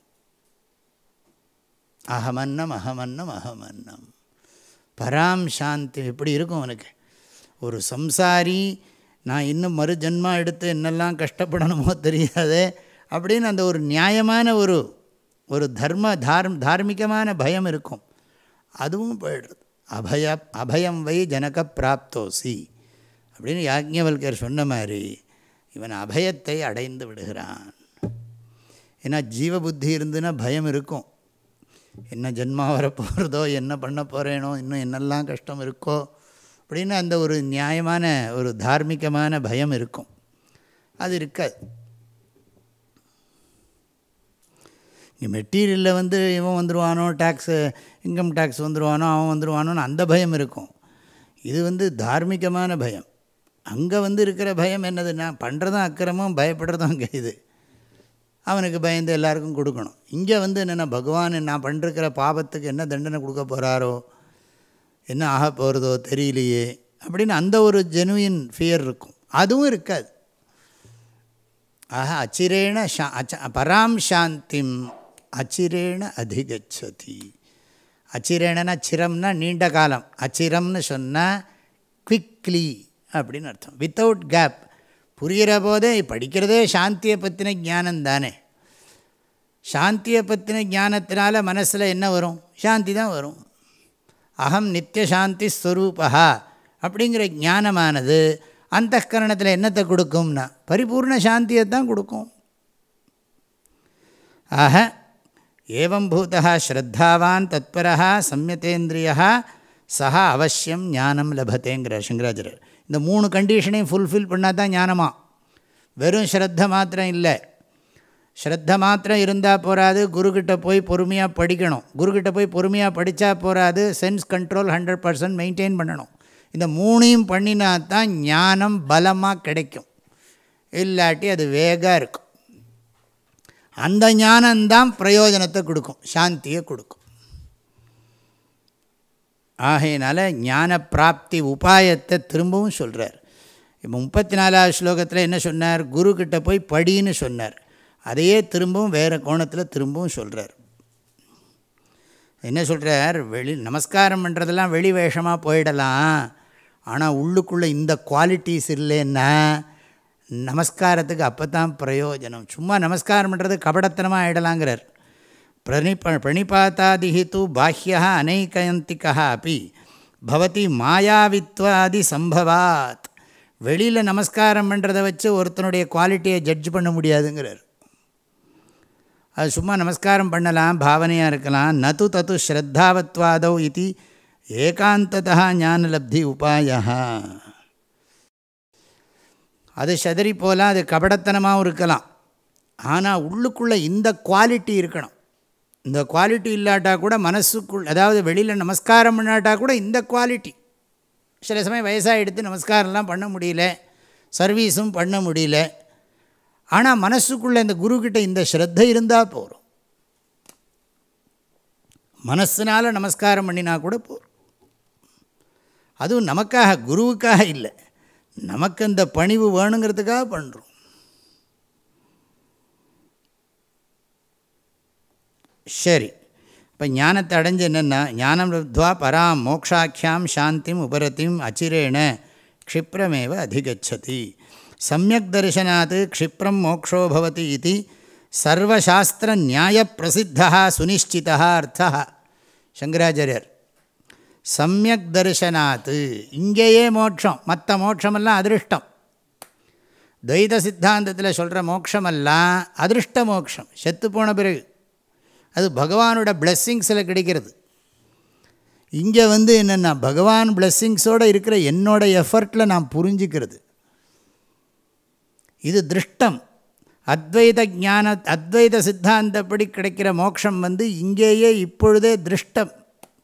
அகமன்னம் அகமன்னம் அகமன்னம் பராம் சாந்தி எப்படி இருக்கும் அவனுக்கு ஒரு சம்சாரி நான் இன்னும் மறு ஜென்மா எடுத்து என்னெல்லாம் கஷ்டப்படணுமோ தெரியாதே அப்படின்னு அந்த ஒரு நியாயமான ஒரு ஒரு தர்ம தார்ம் தார்மிகமான பயம் இருக்கும் அதுவும் போயிடுறது அபய அபயம் வை ஜனக பிராப்தோசி அப்படின்னு யாஜ்ஞவல்கர் சொன்ன மாதிரி இவன் அபயத்தை அடைந்து விடுகிறான் ஏன்னா ஜீவ புத்தி இருந்துன்னா பயம் இருக்கும் என்ன ஜென்மா வரப்போகிறதோ என்ன பண்ண போகிறேனோ இன்னும் என்னெல்லாம் கஷ்டம் இருக்கோ அப்படின்னு அந்த ஒரு நியாயமான ஒரு தார்மீகமான பயம் இருக்கும் அது இருக்காது இங்கே மெட்டீரியலில் வந்து இவன் வந்துடுவானோ டேக்ஸு இன்கம் டேக்ஸ் வந்துடுவானோ அவன் வந்துடுவானோன்னு அந்த பயம் இருக்கும் இது வந்து தார்மீகமான பயம் அங்கே வந்து இருக்கிற பயம் என்னதுன்னா பண்ணுறதும் அக்கிரமும் பயப்படுறதும் அங்கே இது அவனுக்கு பயந்து எல்லாருக்கும் கொடுக்கணும் இங்கே வந்து என்னென்னா பகவான் நான் பண்ணிருக்கிற பாபத்துக்கு என்ன தண்டனை கொடுக்க போகிறாரோ என்ன ஆக போகிறதோ தெரியலையே அப்படின்னு அந்த ஒரு ஜெனுவின் ஃபியர் இருக்கும் அதுவும் இருக்காது ஆக அச்சிரேண ஷா அச்ச பராம் சாந்திம் அச்சிரேண அதிகச்சதி அச்சிரேணனா சிரம்னா நீண்ட காலம் அச்சிரம்னு சொன்னால் குவிக்லி அப்படின்னு அர்த்தம் வித்தவுட் கேப் புரிகிற போதே படிக்கிறதே சாந்தியை பற்றின ஞானம் தானே சாந்தியை பற்றின ஞானத்தினால மனசில் என்ன வரும் சாந்தி தான் வரும் அகம் நித்தியசாந்தி ஸ்வரூபா அப்படிங்கிற ஞானமானது அந்த கரணத்தில் என்னத்தை கொடுக்கும்னா பரிபூர்ண சாந்தியை தான் கொடுக்கும் ஆக ஏவம் பூதா ஸ்ரத்தாவான் தத்பரா சம்யதேந்திரியா சஹா அவசியம் ஞானம் லபத்தேங்கிறார் சங்கராச்சாரியர் இந்த மூணு கண்டிஷனையும் ஃபுல்ஃபில் பண்ணால் தான் ஞானமா வெறும் ஸ்ரத்த மாத்திரம் இல்லை ஸ்ரத்த மாத்திரம் இருந்தால் போகாது குருக்கிட்ட போய் பொறுமையாக படிக்கணும் குருக்கிட்ட போய் பொறுமையாக படித்தா போகாது sense control hundred percent maintain பண்ணணும் இந்த மூணையும் பண்ணினா தான் ஞானம் பலமாக கிடைக்கும் இல்லாட்டி அது வேகாக இருக்கும் அந்த ஞானந்தான் பிரயோஜனத்தை கொடுக்கும் சாந்தியை கொடுக்கும் ஆகையினால ஞான பிராப்தி உபாயத்தை திரும்பவும் சொல்கிறார் இப்போ முப்பத்தி நாலாவது ஸ்லோகத்தில் என்ன சொன்னார் குருக்கிட்ட போய் படின்னு சொன்னார் அதையே திரும்பவும் வேறு கோணத்தில் திரும்பவும் சொல்கிறார் என்ன சொல்கிறார் வெளி நமஸ்காரம் பண்ணுறதெல்லாம் வெளி வேஷமாக போயிடலாம் ஆனால் உள்ளுக்குள்ளே இந்த குவாலிட்டிஸ் இல்லைன்னா நமஸ்காரத்துக்கு அப்போ தான் பிரயோஜனம் சும்மா நமஸ்காரம் பண்ணுறது கபடத்தனமாக ஆகிடலாங்கிறார் பிரணிப பிரணிபாத்தாதிஹி தூ பாஹ்யா அனைகயந்திகா அப்படி பவதி மாயாவித்வாதி சம்பவாத் வெளியில் நமஸ்காரம் பண்ணுறதை வச்சு ஒருத்தனுடைய குவாலிட்டியை ஜட்ஜ் பண்ண முடியாதுங்கிறார் அது சும்மா நமஸ்காரம் பண்ணலாம் பாவனையாக இருக்கலாம் நது தத்து ஸ்ரத்தாவத்வாதௌ இது ஏகாந்ததா ஞானலப்தி உபாயா அது சதறி போகலாம் அது கபடத்தனமாகவும் இருக்கலாம் ஆனால் உள்ளுக்குள்ளே இந்த குவாலிட்டி இருக்கணும் இந்த குவாலிட்டி இல்லாட்டா கூட மனசுக்குள் அதாவது வெளியில் நமஸ்காரம் பண்ணாட்டா கூட இந்த குவாலிட்டி சில சமயம் வயசாக எடுத்து நமஸ்காரம்லாம் பண்ண முடியல சர்வீஸும் பண்ண முடியல ஆனால் மனசுக்குள்ளே இந்த குருக்கிட்ட இந்த ஸ்ரத்தை இருந்தால் போகிறோம் மனசுனால் நமஸ்காரம் பண்ணினா கூட போகிறோம் அதுவும் நமக்காக குருவுக்காக இல்லை நமக்கு அந்த பணிவு வேணுங்கிறதுக்காக பண்ணுறோம் சரி இப்போ ஞானத்தை அடைஞ்சு என்னென்னா ஞானம் லப்துவா பராம் மோக்ஷாக்கியாம் சாந்திம் உபரத்திம் அச்சிரேண க்ஷிப்ரமேவ அதிகச்சதி சமயக் தரிசனாத் க்ஷிப்ரம் மோக்ஷோ பவதி இது சர்வசாஸ்திர நியாய பிரசித்தா சுனிஷ்டிதா அர்த்தா சங்கராச்சாரியர் சமயக் தரிசனாத்து இங்கேயே மோட்சம் மற்ற மோட்சமெல்லாம் அதிருஷ்டம் துவைத சித்தாந்தத்தில் சொல்கிற மோட்சமெல்லாம் அதிருஷ்ட மோட்சம் செத்து போன பிறகு அது பகவானோட பிளெஸ்ஸிங்ஸில் கிடைக்கிறது இங்கே வந்து என்னென்னா பகவான் பிளெஸ்ஸிங்ஸோடு இருக்கிற என்னோட எஃபர்ட்டில் நான் புரிஞ்சுக்கிறது இது திருஷ்டம் அத்வைத ஞான அத்வைத சித்தாந்தப்படி கிடைக்கிற மோட்சம் வந்து இங்கேயே இப்பொழுதே திருஷ்டம்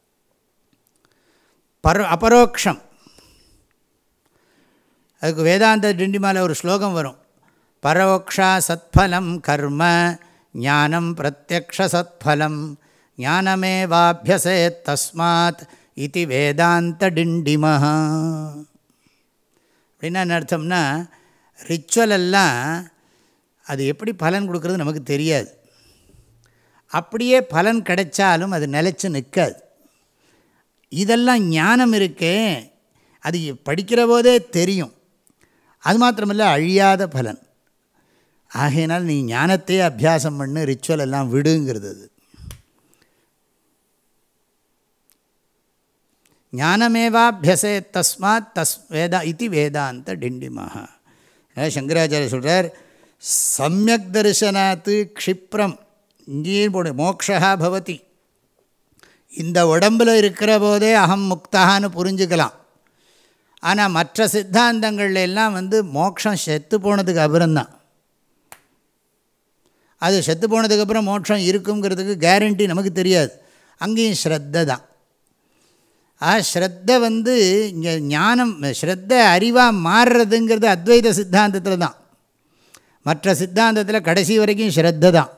பர அபரோக்ஷம் அதுக்கு வேதாந்த டிண்டிமாவில் ஒரு ஸ்லோகம் வரும் பரோக்ஷா சத்ஃபலம் கர்ம ஞானம் பிரத்யக்ஷசத்ஃபலம் ஞானமேவாபியசே தஸ்மாத் இது வேதாந்த டிண்டிமஹ அப்படின்னா என்ன அர்த்தம்னா ரிச்சுவல் எல்லாம் அது எப்படி பலன் கொடுக்குறது நமக்கு தெரியாது அப்படியே பலன் கிடைச்சாலும் அது நிலச்சி நிற்காது இதெல்லாம் ஞானம் இருக்கே அது படிக்கிற போதே தெரியும் அது மாத்திரமில்ல அழியாத பலன் ஆகையினால் நீ ஞானத்தையே அபியாசம் பண்ணு ரிச்சுவல் எல்லாம் விடுங்கிறது அது ஞானமேவாபியசே தஸ்மாத் தஸ் வேதா இது வேதாந்த டிண்டிமாக சங்கராச்சாரிய சொல்கிறார் சமயக் தரிசனாத்து க்ஷிப்ரம் இங்கேயும் போடு மோக்ஷா பவதி இந்த உடம்பில் இருக்கிற போதே அகம் முக்தான்னு புரிஞ்சுக்கலாம் ஆனால் மற்ற சித்தாந்தங்கள்ல எல்லாம் வந்து மோட்சம் செத்து போனதுக்கு அப்புறம்தான் அது செத்து போனதுக்கப்புறம் மோட்சம் இருக்குங்கிறதுக்கு கேரண்டி நமக்கு தெரியாது அங்கேயும் ஸ்ரத்த தான் ஆ ஸ்ரத்த வந்து இங்கே ஞானம் ஸ்ரத்த அறிவாக மாறுறதுங்கிறது அத்வைத சித்தாந்தத்தில் தான் மற்ற சித்தாந்தத்தில் கடைசி வரைக்கும் ஸ்ரத்த தான்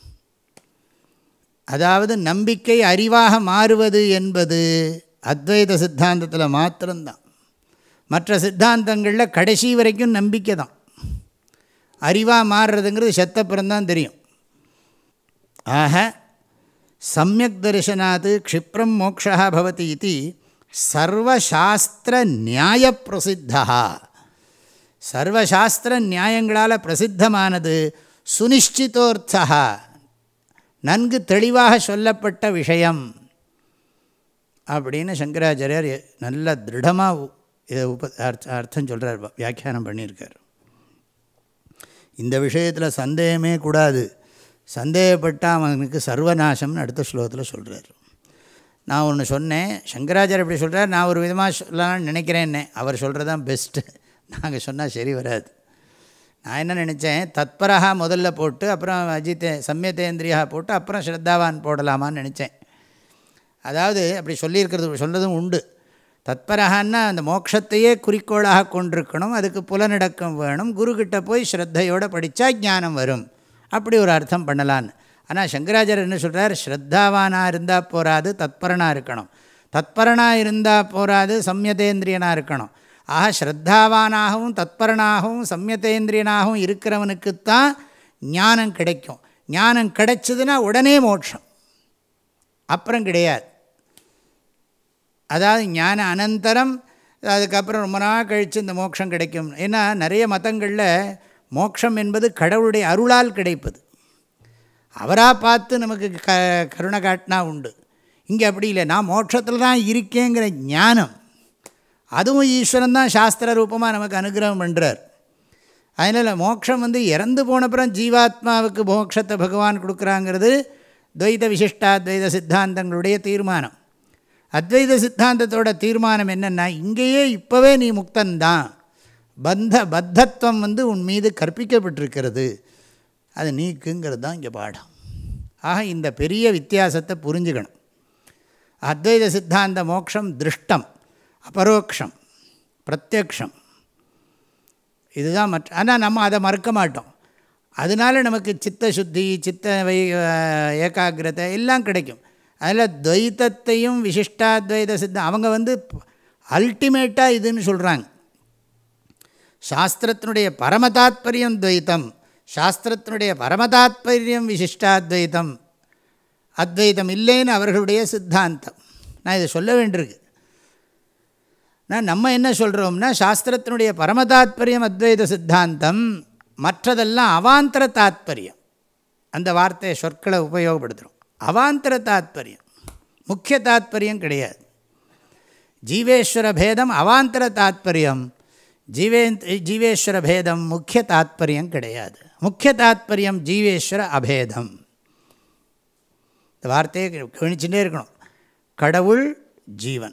அதாவது நம்பிக்கை அறிவாக மாறுவது என்பது அத்வைத சித்தாந்தத்தில் மாத்திரம்தான் மற்ற சித்தாந்தங்களில் கடைசி வரைக்கும் நம்பிக்கை தான் அறிவாக மாறுறதுங்கிறது செத்தப்புறம்தான் தெரியும் ஆக சமயக் தரிசனாத் க்ஷிப்ரம் மோக்ஷா பவதி இது சர்வசாஸ்திர நியாய பிரசித்தா சர்வசாஸ்திர நியாயங்களால் பிரசித்தமானது சுனிஷ்டிதோர்த்தா நன்கு தெளிவாக சொல்லப்பட்ட விஷயம் அப்படின்னு சங்கராச்சாரியார் நல்ல திருடமாக இதை உப அர்த்தம் சொல்கிறார் வியாக்கியானம் பண்ணியிருக்கார் இந்த விஷயத்தில் சந்தேகமே கூடாது சந்தேகப்பட்டால் அவனுக்கு சர்வநாசம்னு அடுத்த ஸ்லோகத்தில் சொல்கிறார் நான் ஒன்று சொன்னேன் சங்கராச்சாரியர் எப்படி சொல்கிறார் நான் ஒரு விதமாக சொல்லலாம்னு நினைக்கிறேன்னே அவர் சொல்கிறதான் பெஸ்ட்டு நாங்கள் சொன்னால் சரி வராது நான் என்ன நினச்சேன் தத்பரகா முதல்ல போட்டு அப்புறம் அஜித்தே சம்யதேந்திரியா போட்டு அப்புறம் ஸ்ரத்தாவான் போடலாமான்னு நினச்சேன் அதாவது அப்படி சொல்லியிருக்கிறது சொல்கிறதும் உண்டு தத்பரகான்னா அந்த மோட்சத்தையே குறிக்கோளாக கொண்டிருக்கணும் அதுக்கு புலநடக்கம் வேணும் குருக்கிட்ட போய் ஸ்ரத்தையோடு படித்தா ஞானம் வரும் அப்படி ஒரு அர்த்தம் பண்ணலான்னு ஆனால் சங்கராச்சாரியர் என்ன சொல்கிறார் ஸ்ரத்தாவானாக இருந்தால் போகாது தத்பரனாக இருக்கணும் தத்பரனாக இருந்தால் போகாது சம்யதேந்திரியனாக இருக்கணும் ஆக ஸ்ரத்தாவானாகவும் தத்பரனாகவும் சம்யதேந்திரியனாகவும் இருக்கிறவனுக்குத்தான் ஞானம் கிடைக்கும் ஞானம் கிடைச்சதுன்னா உடனே மோட்சம் அப்புறம் கிடையாது அதாவது ஞான அனந்தரம் அதுக்கப்புறம் ரொம்ப நாள் கழித்து இந்த மோட்சம் கிடைக்கும் ஏன்னா நிறைய மதங்களில் மோட்சம் என்பது கடவுளுடைய அருளால் கிடைப்பது அவராக பார்த்து நமக்கு க கருணை காட்டினா உண்டு இங்கே அப்படி இல்லை நான் மோட்சத்தில் தான் இருக்கேங்கிற ஞானம் அதுவும் ஈஸ்வரன் தான் சாஸ்திர ரூபமாக நமக்கு அனுகிரகம் பண்ணுறார் அதனால் மோட்சம் வந்து இறந்து போனப்புறம் ஜீவாத்மாவுக்கு மோட்சத்தை பகவான் கொடுக்குறாங்கிறது துவைத விசிஷ்டாத்வைத சித்தாந்தங்களுடைய தீர்மானம் அத்வைத சித்தாந்தத்தோட தீர்மானம் என்னென்னா இங்கேயே இப்போவே நீ முக்தன்தான் பந்த பத்தத்துவம் வந்து உன் மீது கற்பிக்கப்பட்டிருக்கிறது அது நீக்குங்கிறது தான் இங்கே பாடம் ஆக இந்த பெரிய வித்தியாசத்தை புரிஞ்சுக்கணும் அத்வைத சித்தாந்த மோக்ஷம் திருஷ்டம் அபரோக்ஷம் பிரத்யக்ஷம் இதுதான் மற்ற ஆனால் நம்ம அதை மறுக்க மாட்டோம் அதனால் நமக்கு சித்த சுத்தி சித்த வை ஏகாகிரதை எல்லாம் கிடைக்கும் அதில் துவைத்தத்தையும் விசிஷ்டாத்வைத சித்தம் அவங்க வந்து அல்டிமேட்டாக இதுன்னு சொல்கிறாங்க சாஸ்திரத்தினுடைய பரமதாத்பரியம் துவைத்தம் சாஸ்திரத்தினுடைய பரமதாத்பரியம் விசிஷ்டாத்வைத்தம் அத்வைத்தம் இல்லைன்னு அவர்களுடைய சித்தாந்தம் நான் இதை சொல்ல வேண்டியிருக்கு நான் நம்ம என்ன சொல்கிறோம்னா சாஸ்திரத்தினுடைய பரமதாத்பரியம் அத்வைத சித்தாந்தம் மற்றதெல்லாம் அவாந்தர தாத்பரியம் அந்த வார்த்தையை சொற்களை உபயோகப்படுத்துகிறோம் அவாந்தர தாத்பரியம் முக்கிய தாத்பரியம் கிடையாது ஜீவேஸ்வர பேதம் அவாந்தர தாத்பரியம் ஜீவே ஜீவேஸ்வர பேதம் முக்கிய தாத்பரியம் கிடையாது முக்கிய தாத்பரியம் ஜீவேஸ்வர அபேதம் இந்த வார்த்தையை கவனிச்சுட்டே இருக்கணும் கடவுள் ஜீவன்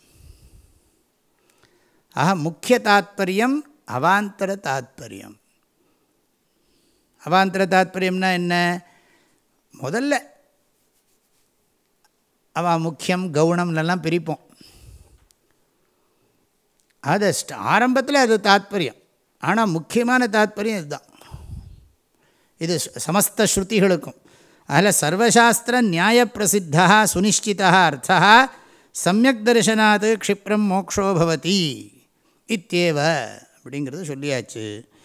ஆக முக்கிய தாத்பரியம் அவாந்தர தாத்பரியம் அவாந்தர தாத்பரியம்னா என்ன முதல்ல அவன் முக்கியம் கவுனம்லாம் பிரிப்போம் அது ஆரம்பத்தில் அது தாத்பரியம் ஆனால் முக்கியமான தாத்பரியம் இதுதான் இது சமஸ்த ஸ்ருதிகளுக்கும் அதில் சர்வசாஸ்திர நியாய பிரசித்தா சுனிஷ்டிதா அர்த்தா சமயக் தரிசனாத் க்ஷிப்ரம் மோக்ஷோ பவதி இத்தேவ அப்படிங்கிறது சொல்லியாச்சு